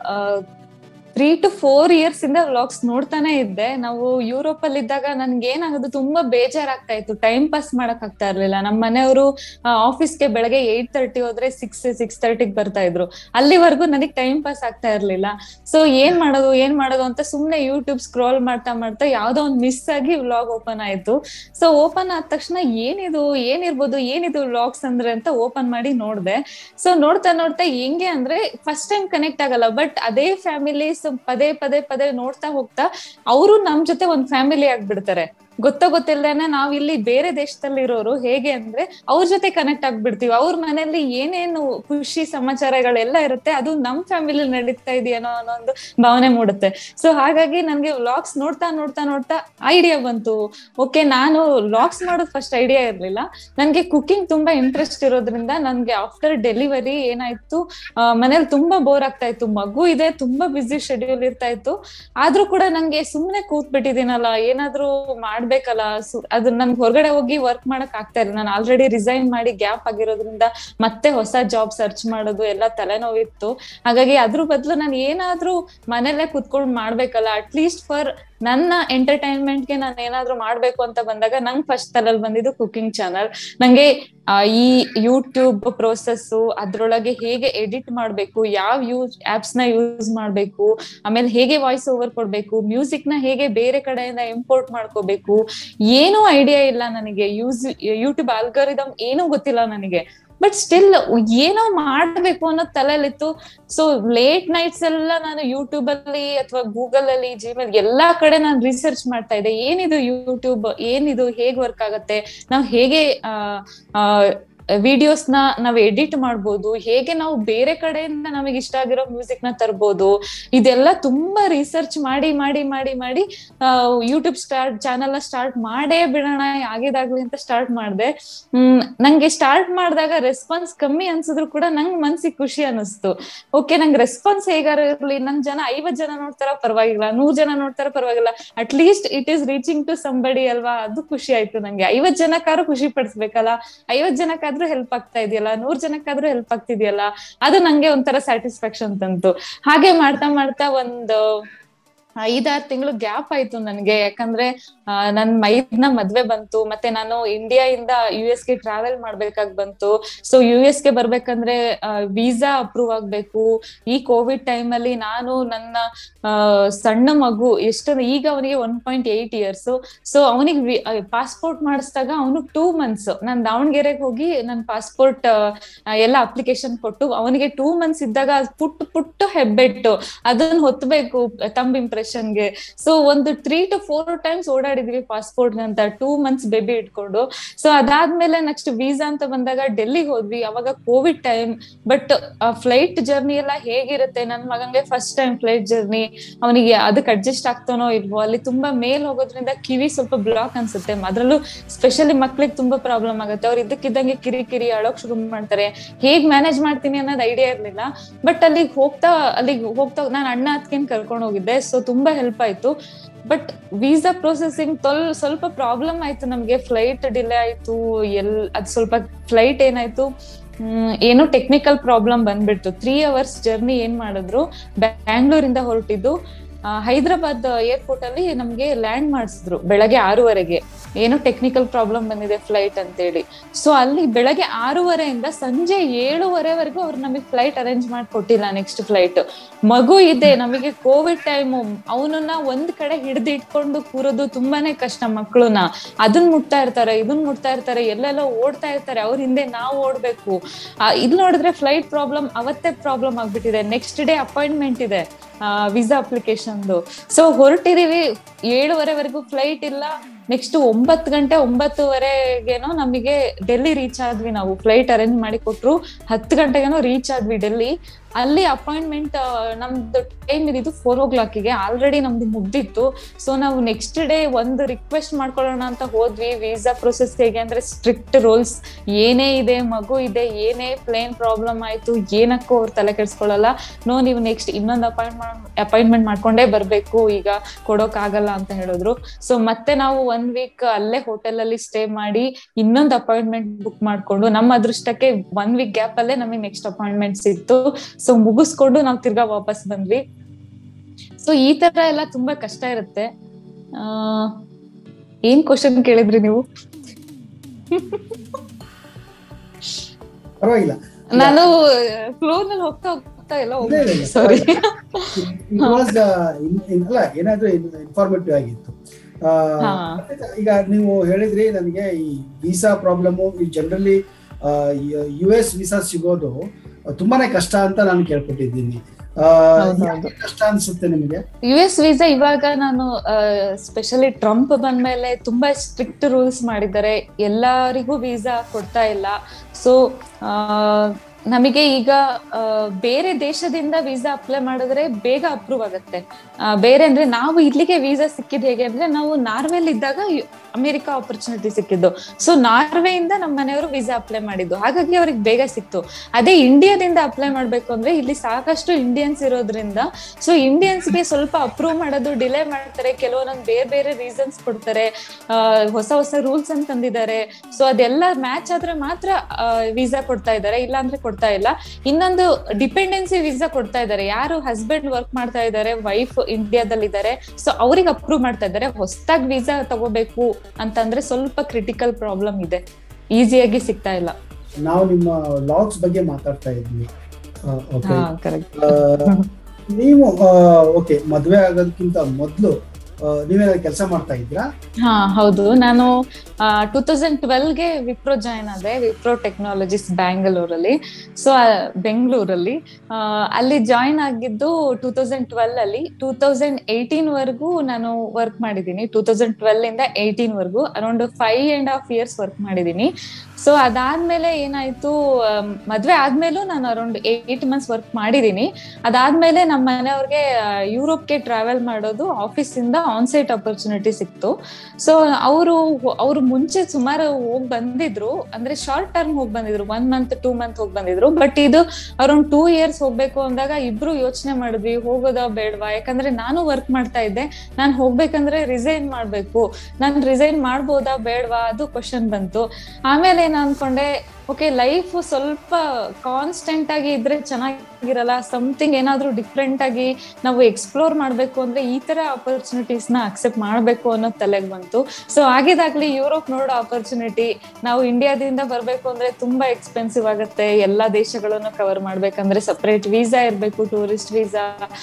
ತ್ರೀ ಟು ಫೋರ್ ಇಯರ್ಸ್ ಇಂದ ವ್ಲಾಗ್ಸ್ ನೋಡ್ತಾನೆ ಇದ್ದೆ ನಾವು ಯುರೋಪ್ ಅಲ್ಲಿ ಇದ್ದಾಗ ನನ್ಗೆ ಏನಾಗೋದು ತುಂಬಾ ಬೇಜಾರಾಗ್ತಾ ಇತ್ತು ಟೈಮ್ ಪಾಸ್ ಮಾಡಕ್ ಆಗ್ತಾ ಇರ್ಲಿಲ್ಲ ನಮ್ಮ ಮನೆಯವರು ಆಫೀಸ್ಗೆ ಬೆಳಗ್ಗೆ ಏಟ್ ತರ್ಟಿ ಹೋದ್ರೆ ಸಿಕ್ಸ್ ಸಿಕ್ಸ್ ತರ್ಟಿಗ್ ಬರ್ತಾ ಇದ್ರು ಅಲ್ಲಿವರೆಗೂ ನನಗೆ ಟೈಮ್ ಪಾಸ್ ಆಗ್ತಾ ಇರ್ಲಿಲ್ಲ ಸೊ ಏನ್ ಮಾಡೋದು ಏನ್ ಮಾಡೋದು ಅಂತ ಸುಮ್ನೆ ಯೂಟ್ಯೂಬ್ ಸ್ಕ್ರೋಲ್ ಮಾಡ್ತಾ ಮಾಡ್ತಾ ಯಾವ್ದೋ ಒಂದ್ ಮಿಸ್ ಆಗಿ ವ್ಲಾಗ್ ಓಪನ್ ಆಯ್ತು ಸೊ ಓಪನ್ ಆದ ತಕ್ಷಣ ಏನಿದು ಏನಿರ್ಬೋದು ಏನಿದು ವ್ಲಾಗ್ಸ್ ಅಂದ್ರೆ ಅಂತ ಓಪನ್ ಮಾಡಿ ನೋಡ್ದೆ ಸೊ ನೋಡ್ತಾ ನೋಡ್ತಾ ಹೆಂಗೆ ಅಂದ್ರೆ ಫಸ್ಟ್ ಟೈಮ್ ಕನೆಕ್ಟ್ ಆಗಲ್ಲ ಬಟ್ ಅದೇ ಫ್ಯಾಮಿಲಿ ಪದೇ ಪದೇ ಪದೇ ನೋಡ್ತಾ ಹೋಗ್ತಾ ಅವರು ನಮ್ ಜೊತೆ ಒಂದ್ ಫ್ಯಾಮಿಲಿ ಆಗ್ಬಿಡ್ತಾರೆ ಗೊತ್ತ ಗೊತ್ತಿಲ್ದೇನೆ ನಾವ್ ಇಲ್ಲಿ ಬೇರೆ ದೇಶದಲ್ಲಿ ಇರೋರು ಹೇಗೆ ಅಂದ್ರೆ ಅವ್ರ ಜೊತೆ ಕನೆಕ್ಟ್ ಆಗ್ಬಿಡ್ತೀವಿ ಅವ್ರ ಮನೆಯಲ್ಲಿ ಏನೇನು ಖುಷಿ ಸಮಾಚಾರಗಳೆಲ್ಲ ಇರುತ್ತೆ ಅದು ನಮ್ ಫ್ಯಾಮಿಲಿ ನಡೀತಾ ಇದೆಯೇನೋ ಅನ್ನೋ ಒಂದು ಭಾವನೆ ಮೂಡುತ್ತೆ ಸೊ ಹಾಗಾಗಿ ನನ್ಗೆ ವ್ಲಾಗ್ಸ್ ನೋಡ್ತಾ ನೋಡ್ತಾ ನೋಡ್ತಾ ಐಡಿಯಾ ಬಂತು ಓಕೆ ನಾನು ವ್ಲಾಗ್ಸ್ ಮಾಡೋದು ಫಸ್ಟ್ ಐಡಿಯಾ ಇರ್ಲಿಲ್ಲ ನನ್ಗೆ ಕುಕಿಂಗ್ ತುಂಬಾ ಇಂಟ್ರೆಸ್ಟ್ ಇರೋದ್ರಿಂದ ನನ್ಗೆ ಆಫ್ಟರ್ ಡೆಲಿವರಿ ಏನಾಯ್ತು ಆ, ಮನೇಲಿ ತುಂಬಾ ಬೋರ್ ಆಗ್ತಾ ಇತ್ತು ಮಗು ಇದೆ ತುಂಬಾ ಬಿಸಿ ಶೆಡ್ಯೂಲ್ ಇರ್ತಾ ಇತ್ತು ಆದ್ರೂ ಕೂಡ ನಂಗೆ ಸುಮ್ನೆ ಕೂತ್ ಬಿಟ್ಟಿದ್ದೀನಲ್ಲ ಏನಾದ್ರೂ ಮಾಡ್ಬೇಕಲ್ಲ ಸು- ಅದು ನನ್ಗೆ ಹೊರಗಡೆ ಹೋಗಿ ವರ್ಕ್ ಮಾಡಕ್ ಆಗ್ತಾ ಇಲ್ಲ ನಾನು ಆಲ್ರೆಡಿ ರಿಸೈನ್ ಮಾಡಿ ಗ್ಯಾಪ್ ಆಗಿರೋದ್ರಿಂದ ಮತ್ತೆ ಹೊಸ ಜಾಬ್ ಸರ್ಚ್ ಮಾಡೋದು ಎಲ್ಲ ತಲೆನೋವಿತ್ತು ಹಾಗಾಗಿ ಅದ್ರ ಬದಲು ನಾನು ಏನಾದ್ರೂ ಮನೇಲೆ ಕುತ್ಕೊಂಡ್ ಮಾಡ್ಬೇಕಲ್ಲ ಅಟ್ಲೀಸ್ಟ್ ಫಾರ್ ನನ್ನ ಎಂಟರ್ಟೈನ್ಮೆಂಟ್ ಗೆ ನಾನು ಏನಾದ್ರೂ ಮಾಡ್ಬೇಕು ಅಂತ ಬಂದಾಗ ನಂಗೆ ಫಸ್ಟ್ ತಲೆಲ್ ಬಂದಿದ್ದು ಕುಕಿಂಗ್ ಚಾನಲ್ ನಂಗೆ ಆ, ಈ ಯೂಟ್ಯೂಬ್ ಪ್ರೋಸೆಸ್ ಅದ್ರೊಳಗೆ ಹೇಗೆ ಎಡಿಟ್ ಮಾಡ್ಬೇಕು ಯಾವ ಯೂಸ್ ಆಪ್ಸ್ ನ ಯೂಸ್ ಮಾಡ್ಬೇಕು ಆಮೇಲೆ ಹೇಗೆ ವಾಯ್ಸ್ ಓವರ್ ಕೊಡ್ಬೇಕು ಮ್ಯೂಸಿಕ್ ನ ಹೇಗೆ ಬೇರೆ ಕಡೆಯಿಂದ ಇಂಪೋರ್ಟ್ ಮಾಡ್ಕೋಬೇಕು ಏನೂ ಐಡಿಯಾ ಇಲ್ಲ ನನಗೆ ಯೂಸ್ ಯೂಟ್ಯೂಬ್ ಆಲ್ಗರಿದಮ್ ಏನೂ ಗೊತ್ತಿಲ್ಲ ನನಗೆ ಬಟ್ ಸ್ಟಿಲ್ ಏನೋ ಮಾಡ್ಬೇಕು ಅನ್ನೋದು ತಲೆಯಲ್ಲಿತ್ತು ಸೊ ಲೇಟ್ ನೈಟ್ಸ್ ಎಲ್ಲ ನಾನು ಯೂಟ್ಯೂಬ್ ಅಲ್ಲಿ ಅಥವಾ ಗೂಗಲ್ ಅಲ್ಲಿ ಜಿಮೇಲ್ ಎಲ್ಲಾ ಕಡೆ ನಾನು ರಿಸರ್ಚ್ ಮಾಡ್ತಾ ಇದ್ದೆ ಏನಿದು ಯೂಟ್ಯೂಬ್ ಏನಿದು ಹೇಗ್ ವರ್ಕ್ ಆಗತ್ತೆ ನಾವ್ ಹೇಗೆ ಆ ವಿಡಿಯೋಸ್ ನ ನಾವ್ ಎಡಿಟ್ ಮಾಡ್ಬೋದು ಹೇಗೆ ನಾವು ಬೇರೆ ಕಡೆಯಿಂದ ನಮಗೆ ಇಷ್ಟ ಆಗಿರೋ ಮ್ಯೂಸಿಕ್ ನ ತರ್ಬೋದು ಇದೆಲ್ಲ ತುಂಬಾ ರಿಸರ್ಚ್ ಮಾಡಿ ಮಾಡಿ ಮಾಡಿ ಮಾಡಿ ಯೂಟ್ಯೂಬ್ ಸ್ಟಾರ್ಟ್ ಚಾನೆಲ್ ಸ್ಟಾರ್ಟ್ ಮಾಡೇ ಬಿಡೋಣ ಆಗಿದಾಗ್ಲಿ ಅಂತ ಸ್ಟಾರ್ಟ್ ಮಾಡಿದೆ ಹ್ಮ್ ನಂಗೆ ಸ್ಟಾರ್ಟ್ ಮಾಡಿದಾಗ ರೆಸ್ಪಾನ್ಸ್ ಕಮ್ಮಿ ಅನ್ಸಿದ್ರು ಕೂಡ ನಂಗ್ ಮನ್ಸಿಗೆ ಖುಷಿ ಅನಿಸ್ತು ಓಕೆ ನಂಗೆ ರೆಸ್ಪಾನ್ಸ್ ಹೇಗಾರು ಇರ್ಲಿ ನನ್ ಜನ ಐವತ್ ಜನ ನೋಡ್ತಾರ ಪರವಾಗಿಲ್ಲ ನೂರ್ ಜನ ನೋಡ್ತಾರ ಪರವಾಗಿಲ್ಲ at least it is reaching to somebody ಅಲ್ವಾ ಅದು ಖುಷಿ ಆಯ್ತು ನಂಗೆ ಐವತ್ ಜನಕ್ಕಾದ್ರೂ ಖುಷಿ ಪಡಿಸ್ಬೇಕಲ್ಲ ಐವತ್ ಜನಕ್ಕಾದ್ರೂ ಹೆಲ್ಪ್ ಆಗ್ತಾ ಇದೆಯಲ್ಲ ನೂರ್ ಜನಕ್ಕಾದ್ರೂ ಹೆಲ್ಪ್ ಆಗ್ತಿದೆಯಲ್ಲ ಅದು ನಂಗೆ ಒಂಥರ ಸ್ಯಾಟಿಸ್ಫ್ಯಾಕ್ಷನ್ ತಂತು ಹಾಗೆ ಮಾಡ್ತಾ ಮಾಡ್ತಾ ಒಂದು ಐದಾರು ತಿಂಗಳು ಗ್ಯಾಪ್ ಆಯ್ತು ನನ್ಗೆ ಯಾಕಂದ್ರೆ ಆ, ನನ್ ಮೈದ್ನ ಮದ್ವೆ ಬಂತು ಮತ್ತೆ ನಾನು ಇಂಡಿಯಾ ಇಂದ ಯು ಎಸ್ ಗೆ ಟ್ರಾವೆಲ್ ಮಾಡ್ಬೇಕಾಗ್ ಬಂತು ಸೊ ಯು ಎಸ್ ಗೆ ಬರ್ಬೇಕಂದ್ರೆ ವೀಸಾ ಅಪ್ರೂವ್ ಆಗ್ಬೇಕು ಈ ಕೋವಿಡ್ ಟೈಮ್ ಅಲ್ಲಿ ನಾನು ನನ್ನ ಆ, ಸಣ್ಣ ಮಗು ಎಷ್ಟು ಈಗ ಅವನಿಗೆ one point eight years so ಅವನಿಗೆ ಪಾಸ್ಪೋರ್ಟ್ ಮಾಡಿಸಿದಾಗ ಅವನು ಟೂ ಮಂತ್ಸ್ ನಾನ್ ದಾವಣಗೆರೆಗೆ ಹೋಗಿ ನನ್ನ ಪಾಸ್ಪೋರ್ಟ್ ಎಲ್ಲ ಅಪ್ಲಿಕೇಶನ್ ಕೊಟ್ಟು ಅವನಿಗೆ ಟೂ ಮಂತ್ಸ್ ಇದ್ದಾಗ ಅದ್ ಪುಟ್ಟ ಪುಟ್ಟ ಹೆಬ್ಬೆಟ್ಟು ಅದನ್ನ ಹೊತ್ತಬೇಕು ತಂಬ್ ಇಂಪ್ರೆಷನ್ಗೆ ಸೊ ಒಂದು ತ್ರೀ ಟು ಫೋರ್ ಟೈಮ್ಸ್ ಓಡಾಡಿದ್ವಿ ಪಾಸ್ಪೋರ್ಟ್ ಅಂತ ಟೂ ಮಂತ್ಸ್ ಬೇಬಿ ಇಟ್ಕೊಂಡು ಸೊ ಅದಾದ್ಮೇಲೆ ನೆಕ್ಸ್ಟ್ ವೀಸಾ ಅಂತ ಬಂದಾಗ ಡೆಲ್ಲಿಗೆ ಹೋದ್ವಿ ಅವಾಗ Covid time but flight journey ಎಲ್ಲ ಹೇಗಿರುತ್ತೆ ನನ್ ಮಗಂಗೆ ಫಸ್ಟ್ ಟೈಮ್ ಫ್ಲೈಟ್ ಜರ್ನಿ ಅವನಿಗೆ ಅದಕ್ಕೆ ಅಡ್ಜಸ್ಟ್ ಆಗ್ತಾನೋ ಇಲ್ವೋ ಅಲ್ಲಿ ತುಂಬಾ ಮೇಲ್ ಹೋಗೋದ್ರಿಂದ ಕಿವಿ ಸ್ವಲ್ಪ ಬ್ಲಾಕ್ ಅನ್ಸುತ್ತೆ ಅದ್ರಲ್ಲೂ ಸ್ಪೆಷಲಿ ಮಕ್ಳಿಗೆ ತುಂಬಾ ಪ್ರಾಬ್ಲಮ್ ಆಗುತ್ತೆ ಅವ್ರು ಇದ್ದಕ್ಕಿದ್ದಂಗೆ ಕಿರಿ ಕಿರಿ ಅಳೋಕ್ ಶುರು ಮಾಡ್ತಾರೆ ಹೇಗ್ ಮ್ಯಾನೇಜ್ ಮಾಡ್ತೀನಿ ಅನ್ನೋದು ಐಡಿಯಾ ಇರ್ಲಿಲ್ಲ ಬಟ್ ಅಲ್ಲಿಗೆ ಹೋಗ್ತಾ ಅಲ್ಲಿಗೆ ಹೋಗ್ತಾ ನಾನು ಅಣ್ಣ ಹತ್ಕೇನ್ ಕರ್ಕೊಂಡು ಹೋಗಿದ್ದೆ ಸೊ ತುಂಬಾ ಹೆಲ್ಪ್ ಆಯ್ತು ಬಟ್ ವೀಸಾ ಪ್ರೊಸೆಸಿಂಗ್ ತೊಲ್ ಸ್ವಲ್ಪ ಪ್ರಾಬ್ಲಮ್ ಆಯ್ತು ನಮ್ಗೆ ಫ್ಲೈಟ್ ಡಿಲೇ ಆಯ್ತು ಎಲ್ ಅದ್ ಸ್ವಲ್ಪ ಫ್ಲೈಟ್ ಏನಾಯ್ತು ಹ್ಮ್, ಏನೋ ಟೆಕ್ನಿಕಲ್ ಪ್ರಾಬ್ಲಮ್ ಬಂದ್ಬಿಡ್ತು ತ್ರೀ ಅವರ್ಸ್ ಜರ್ನಿ ಏನ್ ಮಾಡಿದ್ರು ಬ್ಯಾಂಗ್ಳೂರಿಂದ ಹೊರಟಿದ್ದು ಹೈದರಾಬಾದ್ ಏರ್ಪೋರ್ಟ್ ಅಲ್ಲಿ ನಮ್ಗೆ ಲ್ಯಾಂಡ್ ಮಾಡಿಸಿದ್ರು ಬೆಳಗ್ಗೆ ಆರೂವರೆಗೆ ಏನೋ ಟೆಕ್ನಿಕಲ್ ಪ್ರಾಬ್ಲಮ್ ಬಂದಿದೆ ಫ್ಲೈಟ್ ಅಂತೇಳಿ ಸೊ ಅಲ್ಲಿ ಬೆಳಗ್ಗೆ ಆರೂವರೆಯಿಂದ ಸಂಜೆ ಏಳುವರೆವರೆಗೂ ಅವ್ರು ನಮಗೆ ಫ್ಲೈಟ್ ಅರೇಂಜ್ ಮಾಡಿ ಕೊಟ್ಟಿಲ್ಲ ನೆಕ್ಸ್ಟ್ ಫ್ಲೈಟ್ ಮಗು ಇದೆ ನಮಗೆ ಕೋವಿಡ್ ಟೈಮು ಅವನನ್ನ ಒಂದ್ ಕಡೆ ಹಿಡ್ದು ಇಟ್ಕೊಂಡು ಕೂರೋದು ತುಂಬಾನೇ ಕಷ್ಟ ಮಕ್ಕಳನ್ನ ಅದನ್ ಮುಟ್ತಾ ಇರ್ತಾರೆ ಇದನ್ ಮುಟ್ತಾ ಇರ್ತಾರೆ ಎಲ್ಲೆಲ್ಲ ಓಡ್ತಾ ಇರ್ತಾರೆ ಅವ್ರ ಹಿಂದೆ ನಾವು ಓಡ್ಬೇಕು ಇಲ್ಲಿ ನೋಡಿದ್ರೆ ಫ್ಲೈಟ್ ಪ್ರಾಬ್ಲಮ್ ಅವತ್ತೇ ಪ್ರಾಬ್ಲಮ್ ಆಗ್ಬಿಟ್ಟಿದೆ ನೆಕ್ಸ್ಟ್ ಡೇ ಅಪಾಯಿಂಟ್ಮೆಂಟ್ ಇದೆ ವಿಸಾ ಅಪ್ಲಿಕೇಶನ್ದು ಸೊ ಹೊರಟಿದೀವಿ ಏಳುವರೆವರೆಗೂ ಫ್ಲೈಟ್ ಇಲ್ಲ ನೆಕ್ಸ್ಟ್ ಒಂಬತ್ತು ಗಂಟೆ ಒಂಬತ್ತುವರೆಗೇನೋ ನಮಗೆ ಡೆಲ್ಲಿ ರೀಚ್ ಆದ್ವಿ ನಾವು ಫ್ಲೈಟ್ ಅರೇಂಜ್ ಮಾಡಿ ಕೊಟ್ರು ಹತ್ತು ಗಂಟೆಗೇನೋ ರೀಚ್ ಆದ್ವಿ ಡೆಲ್ಲಿ ಅಲ್ಲಿ ಅಪಾಯಿಂಟ್ಮೆಂಟ್ ನಮ್ದು ಟೈಮ್ ಇದ್ದಿದ್ದು ಫೋರ್ ಓ ಕ್ಲಾಕಿಗೆ ಆಲ್ರೆಡಿ ನಮ್ದು ಮುಗ್ದಿತ್ತು ಸೊ ನಾವು ನೆಕ್ಸ್ಟ್ ಡೇ ಒಂದು ರಿಕ್ವೆಸ್ಟ್ ಮಾಡ್ಕೊಳ್ಳೋಣ ಅಂತ ಹೋದ್ವಿ ವೀಸಾ ಪ್ರೊಸೆಸ್ ಹೇಗೆ ಅಂದ್ರೆ ಸ್ಟ್ರಿಕ್ಟ್ ರೂಲ್ಸ್ ಏನೇ ಇದೆ ಮಗು ಇದೆ ಏನೇ ಪ್ಲೇನ್ ಪ್ರಾಬ್ಲಮ್ ಆಯ್ತು ಏನಕ್ಕೂ ಅವ್ರು ತಲೆ ಕೆಡ್ಸ್ಕೊಳ್ಳಲ್ಲ ನೋ ನೀವು ನೆಕ್ಸ್ಟ್ ಇನ್ನೊಂದು ಅಪಾಯಿಂಟ್ಮೆಂಟ್ ಅಪಾಯಿಂಟ್ಮೆಂಟ್ ಮಾಡ್ಕೊಂಡೇ ಬರ್ಬೇಕು ಈಗ ಕೊಡೋಕ್ ಆಗಲ್ಲ ಅಂತ ಹೇಳಿದ್ರು ಸೊ ಮತ್ತೆ ನಾವು ಒನ್ ವೀಕ್ ಅಲ್ಲೇ ಹೋಟೆಲ್ ಅಲ್ಲಿ ಸ್ಟೇ ಮಾಡಿ ಇನ್ನೊಂದು ಅಪಾಯಿಂಟ್ಮೆಂಟ್ ಬುಕ್ ಮಾಡ್ಕೊಂಡು ನಮ್ಮ ಅದೃಷ್ಟಕ್ಕೆ ಒನ್ ವೀಕ್ ಗ್ಯಾಪ್ ಅಲ್ಲೇ ನಮಗೆ ನೆಕ್ಸ್ಟ್ ಅಪಾಯಿಂಟ್ಮೆಂಟ್ ಸಿಕ್ತು ಸೊ ಮುಗಿಸ್ಕೊಂಡು ನಾವು ತಿರ್ಗಾ ವಾಪಸ್ ಬಂದ್ವಿ ಸೊ ಈ ತರ ಎಲ್ಲ ತುಂಬಾ ಕಷ್ಟ ಇರುತ್ತೆ ಆ ಏನ್ ಕ್ವಶನ್ ಕೇಳಿದ್ರಿ ನೀವು ಪರವಾಗಿಲ್ಲ ನಾನು ಫ್ಲೋರ್ ನಲ್ಲಿ ಹೋಗ್ತಾ ಹೋಗ್ತಾ ಎಲ್ಲ ಇಲ್ಲ, ಇಲ್ಲ, ಇಲ್ಲ. ಸಾರಿ It was, uh, in- in- ಅಲ್ಲ ಏನಾದ್ರೂ ಇನ್ಫಾರ್ಮೇಟಿವ್ ಆಗಿತ್ತು ಆ, ಹಾ. ಈಗ ನೀವು ಹೇಳಿದ್ರಿ ನನಗೆ ಈ ವೀಸಾ ಪ್ರಾಬ್ಲಮ್ ಈ ಜನರಲಿ ಯು ಎಸ್ ವೀಸಾ ಸಿಗೋದು ತುಂಬಾನೇ ಕಷ್ಟ ಅಂತ ನಾನು ಕೇಳ್ಪಟ್ಟಿದ್ದೀನಿ ಆ, ಹೌದು, ಯಾಕೆ ಹೌದು. ಕಷ್ಟ ಅನ್ಸುತ್ತೆ ನಿಮಗೆ ಯು ಎಸ್ ವೀಸಾ ಇವಾಗ ನಾನು ಸ್ಪೆಷಲಿ ಟ್ರಂಪ್ ಬಂದ್ಮೇಲೆ ತುಂಬಾ ಸ್ಟ್ರಿಕ್ಟ್ ರೂಲ್ಸ್ ಮಾಡಿದ್ದಾರೆ ಎಲ್ಲರಿಗೂ ವೀಸಾ ಕೊಡ್ತಾ ಇಲ್ಲ ಸೊ ನಮಗೆ ಈಗ ಆ, ಬೇರೆ ದೇಶದಿಂದ ವೀಸಾ ಅಪ್ಲೈ ಮಾಡಿದ್ರೆ ಬೇಗ ಅಪ್ರೂವ್ ಆಗುತ್ತೆ ಆ, ಬೇರೆ ಅಂದ್ರೆ ನಾವು ಇಲ್ಲಿಗೆ ವೀಸಾ ಸಿಕ್ಕಿದ್ ಹೇಗೆ ಅಂದ್ರೆ ನಾವು ನಾರ್ವೆಲ್ ಇದ್ದಾಗ ಅಮೆರಿಕ ಆಪರ್ಚುನಿಟಿ ಸಿಕ್ಕಿದ್ದು ಸೊ ನಾರ್ವೆಯಿಂದ ನಮ್ಮ ಮನೆಯವರು ವೀಸಾ ಅಪ್ಲೈ ಮಾಡಿದ್ದು ಹಾಗಾಗಿ ಅವ್ರಿಗೆ ಬೇಗ ಸಿಕ್ತು ಅದೇ ಇಂಡಿಯಾದಿಂದ ಅಪ್ಲೈ ಮಾಡ್ಬೇಕು ಅಂದ್ರೆ ಇಲ್ಲಿ ಸಾಕಷ್ಟು ಇಂಡಿಯನ್ಸ್ ಇರೋದ್ರಿಂದ ಸೊ ಇಂಡಿಯನ್ಸ್ಗೆ ಸ್ವಲ್ಪ ಅಪ್ರೂವ್ ಮಾಡೋದು ಡಿಲೇ ಮಾಡ್ತಾರೆ ಕೆಲವೊಂದೊಂದು ಬೇರೆ ಬೇರೆ ರೀಸನ್ಸ್ ಕೊಡ್ತಾರೆ ಆ, ಹೊಸ ಹೊಸ ರೂಲ್ಸ್ ಅಂತ ತಂದಿದ್ದಾರೆ ಸೊ ಅದೆಲ್ಲ ಮ್ಯಾಚ್ ಆದ್ರೆ ಮಾತ್ರ ವೀಸಾ ಕೊಡ್ತಾ ಇದ್ದಾರೆ ಇಲ್ಲ ಅಂದ್ರೆ ಕೊಡ್ತಾ ಇಲ್ಲ ಇನ್ನೊಂದು ಡಿಪೆಂಡೆನ್ಸಿ ವೀಸಾ ಕೊಡ್ತಾ ಇದ್ದಾರೆ ಯಾರು ಹಸ್ಬೆಂಡ್ ವರ್ಕ್ ಮಾಡ್ತಾ ಇದ್ದಾರೆ ವೈಫ್ ಇಂಡಿಯಾದಲ್ಲಿ ಇದ್ದಾರೆ ಸೊ ಅವ್ರಿಗೆ ಅಪ್ರೂವ್ ಮಾಡ್ತಾ ಇದ್ದಾರೆ ಹೊಸದಾಗಿ ವೀಸಾ ತಗೋಬೇಕು ಅಂತಂದ್ರೆ ಸ್ವಲ್ಪ ಕ್ರಿಟಿಕಲ್ ಪ್ರಾಬ್ಲಮ್ ಇದೆ ಈಸಿಯಾಗಿ ಸಿಗ್ತಾ ಇಲ್ಲ ನಾವು ನಿಮ್ಮ ಲಾಗ್ಸ್ ಬಗ್ಗೆ ಮಾತಾಡ್ತಾ ಇದ್ವಿ ಓಕೆ ಹಾ ಕರೆಕ್ಟ್ ನೀವು ಓಕೆ ಮದ್ವೆ ಆಗೋದಕ್ಕಿಂತ ಮೊದಲು ನೀವೇನಾದ್ರು ಕೆಲಸ ಮಾಡ್ತಾ ಇದ್ರಾ ಹಾ ಹೌದು ನಾನು ಟೂ ತೌಸಂಡ್ ಟ್ವೆಲ್ಗೆ ವಿಪ್ರೋ ಜಾಯ್ನ್ ಆದೆ ವಿಪ್ರೋ ಟೆಕ್ನಾಲಜೀಸ್ ಬ್ಯಾಂಗ್ಳೂರಲ್ಲಿ ಸೊ ಬೆಂಗಳೂರಲ್ಲಿ ಅಲ್ಲಿ ಜಾಯ್ನ್ ಆಗಿದ್ದು ಟೂ ತೌಸಂಡ್ ಟ್ವೆಲ್ ಅಲ್ಲಿ ಟೂ ತೌಸಂಡ್ ಏಯ್ಟೀನ್ ವರ್ಗೂ ನಾನು ವರ್ಕ್ ಮಾಡಿದ್ದೀನಿ ಟೂ ತೌಸಂಡ್ ಟ್ವೆಲ್ ಇಂದ ಏಯ್ಟೀನ್ ವರ್ಗೂ around five and half years work ಮಾಡಿದ್ದೀನಿ ಸೊ ಅದಾದ್ಮೇಲೆ ಏನಾಯ್ತು ಆಮ್, ಮದ್ವೆ ಆದ್ಮೇಲೂ ನಾನು ಅರೌಂಡ್ ಏಟ್ ಮಂತ್ಸ್ ವರ್ಕ್ ಮಾಡಿದ್ದೀನಿ ಅದಾದ್ಮೇಲೆ ನಮ್ಮ ಮನೆಯವ್ರಿಗೆ ಯುರೋಪ್ಗೆ ಟ್ರಾವೆಲ್ ಮಾಡೋದು ಆಫೀಸ್ ಇಂದ ಆನ್ಸೈಟ್ ಅಪರ್ಚುನಿಟಿ ಸಿಕ್ತು ಸೊ ಅವರು ಅವರು ಮುಂಚೆ ಸುಮಾರು ಹೋಗ್ ಬಂದಿದ್ರು ಅಂದ್ರೆ ಶಾರ್ಟ್ ಟರ್ಮ್ ಹೋಗ್ ಬಂದಿದ್ರು ಒನ್ ಮಂತ್ ಟೂ ಮಂತ್ ಹೋಗ್ ಬಂದಿದ್ರು ಬಟ್ ಇದು ಅರೌಂಡ್ ಟೂ ಇಯರ್ಸ್ ಹೋಗ್ಬೇಕು ಅಂದಾಗ ಇಬ್ರು ಯೋಚನೆ ಮಾಡಿದ್ವಿ ಹೋಗೋದಾ ಬೇಡವಾ ಯಾಕಂದ್ರೆ ನಾನು ವರ್ಕ್ ಮಾಡ್ತಾ ಇದ್ದೆ ನಾನು ಹೋಗ್ಬೇಕಂದ್ರೆ ರಿಸೈನ್ ಮಾಡ್ಬೇಕು ನಾನು ರಿಸೈನ್ ಮಾಡ್ಬೋದಾ ಬೇಡವಾ ಅದು ಕ್ವಶನ್ ಬಂತು ಆಮೇಲೆ ಏನ್ ಅನ್ಕೊಂಡೆ ಓಕೆ ಲೈಫ್ ಸ್ವಲ್ಪ ಕಾನ್ಸ್ಟೆಂಟ್ ಆಗಿ ಇದ್ರೆ ಚೆನ್ನಾಗಿರಲ್ಲ ಸಮಥಿಂಗ್ ಏನಾದ್ರೂ ಡಿಫ್ರೆಂಟ್ ಆಗಿ ನಾವು ಎಕ್ಸ್ಪ್ಲೋರ್ ಮಾಡ್ಬೇಕು ಅಂದ್ರೆ ಈ ತರ ಅಪರ್ಚುನಿಟೀಸ್ ನ ಅಕ್ಸೆಪ್ಟ್ ಮಾಡ್ಬೇಕು ಅನ್ನೋ ತಲೆಗೆ ಬಂತು ಸೊ ಆಗಿದಾಗ್ಲಿ ಯುರೋಪ್ ನೋಡೋ ಅಪರ್ಚುನಿಟಿ ನಾವು ಇಂಡಿಯಾದಿಂದ ಬರ್ಬೇಕು ಅಂದ್ರೆ ತುಂಬಾ ಎಕ್ಸ್ಪೆನ್ಸಿವ್ ಆಗುತ್ತೆ ಎಲ್ಲಾ ದೇಶಗಳನ್ನು ಕವರ್ ಮಾಡ್ಬೇಕಂದ್ರೆ ಸಪರೇಟ್ ವೀಸಾ ಇರ್ಬೇಕು ಟೂರಿಸ್ಟ್ ವೀಸಾ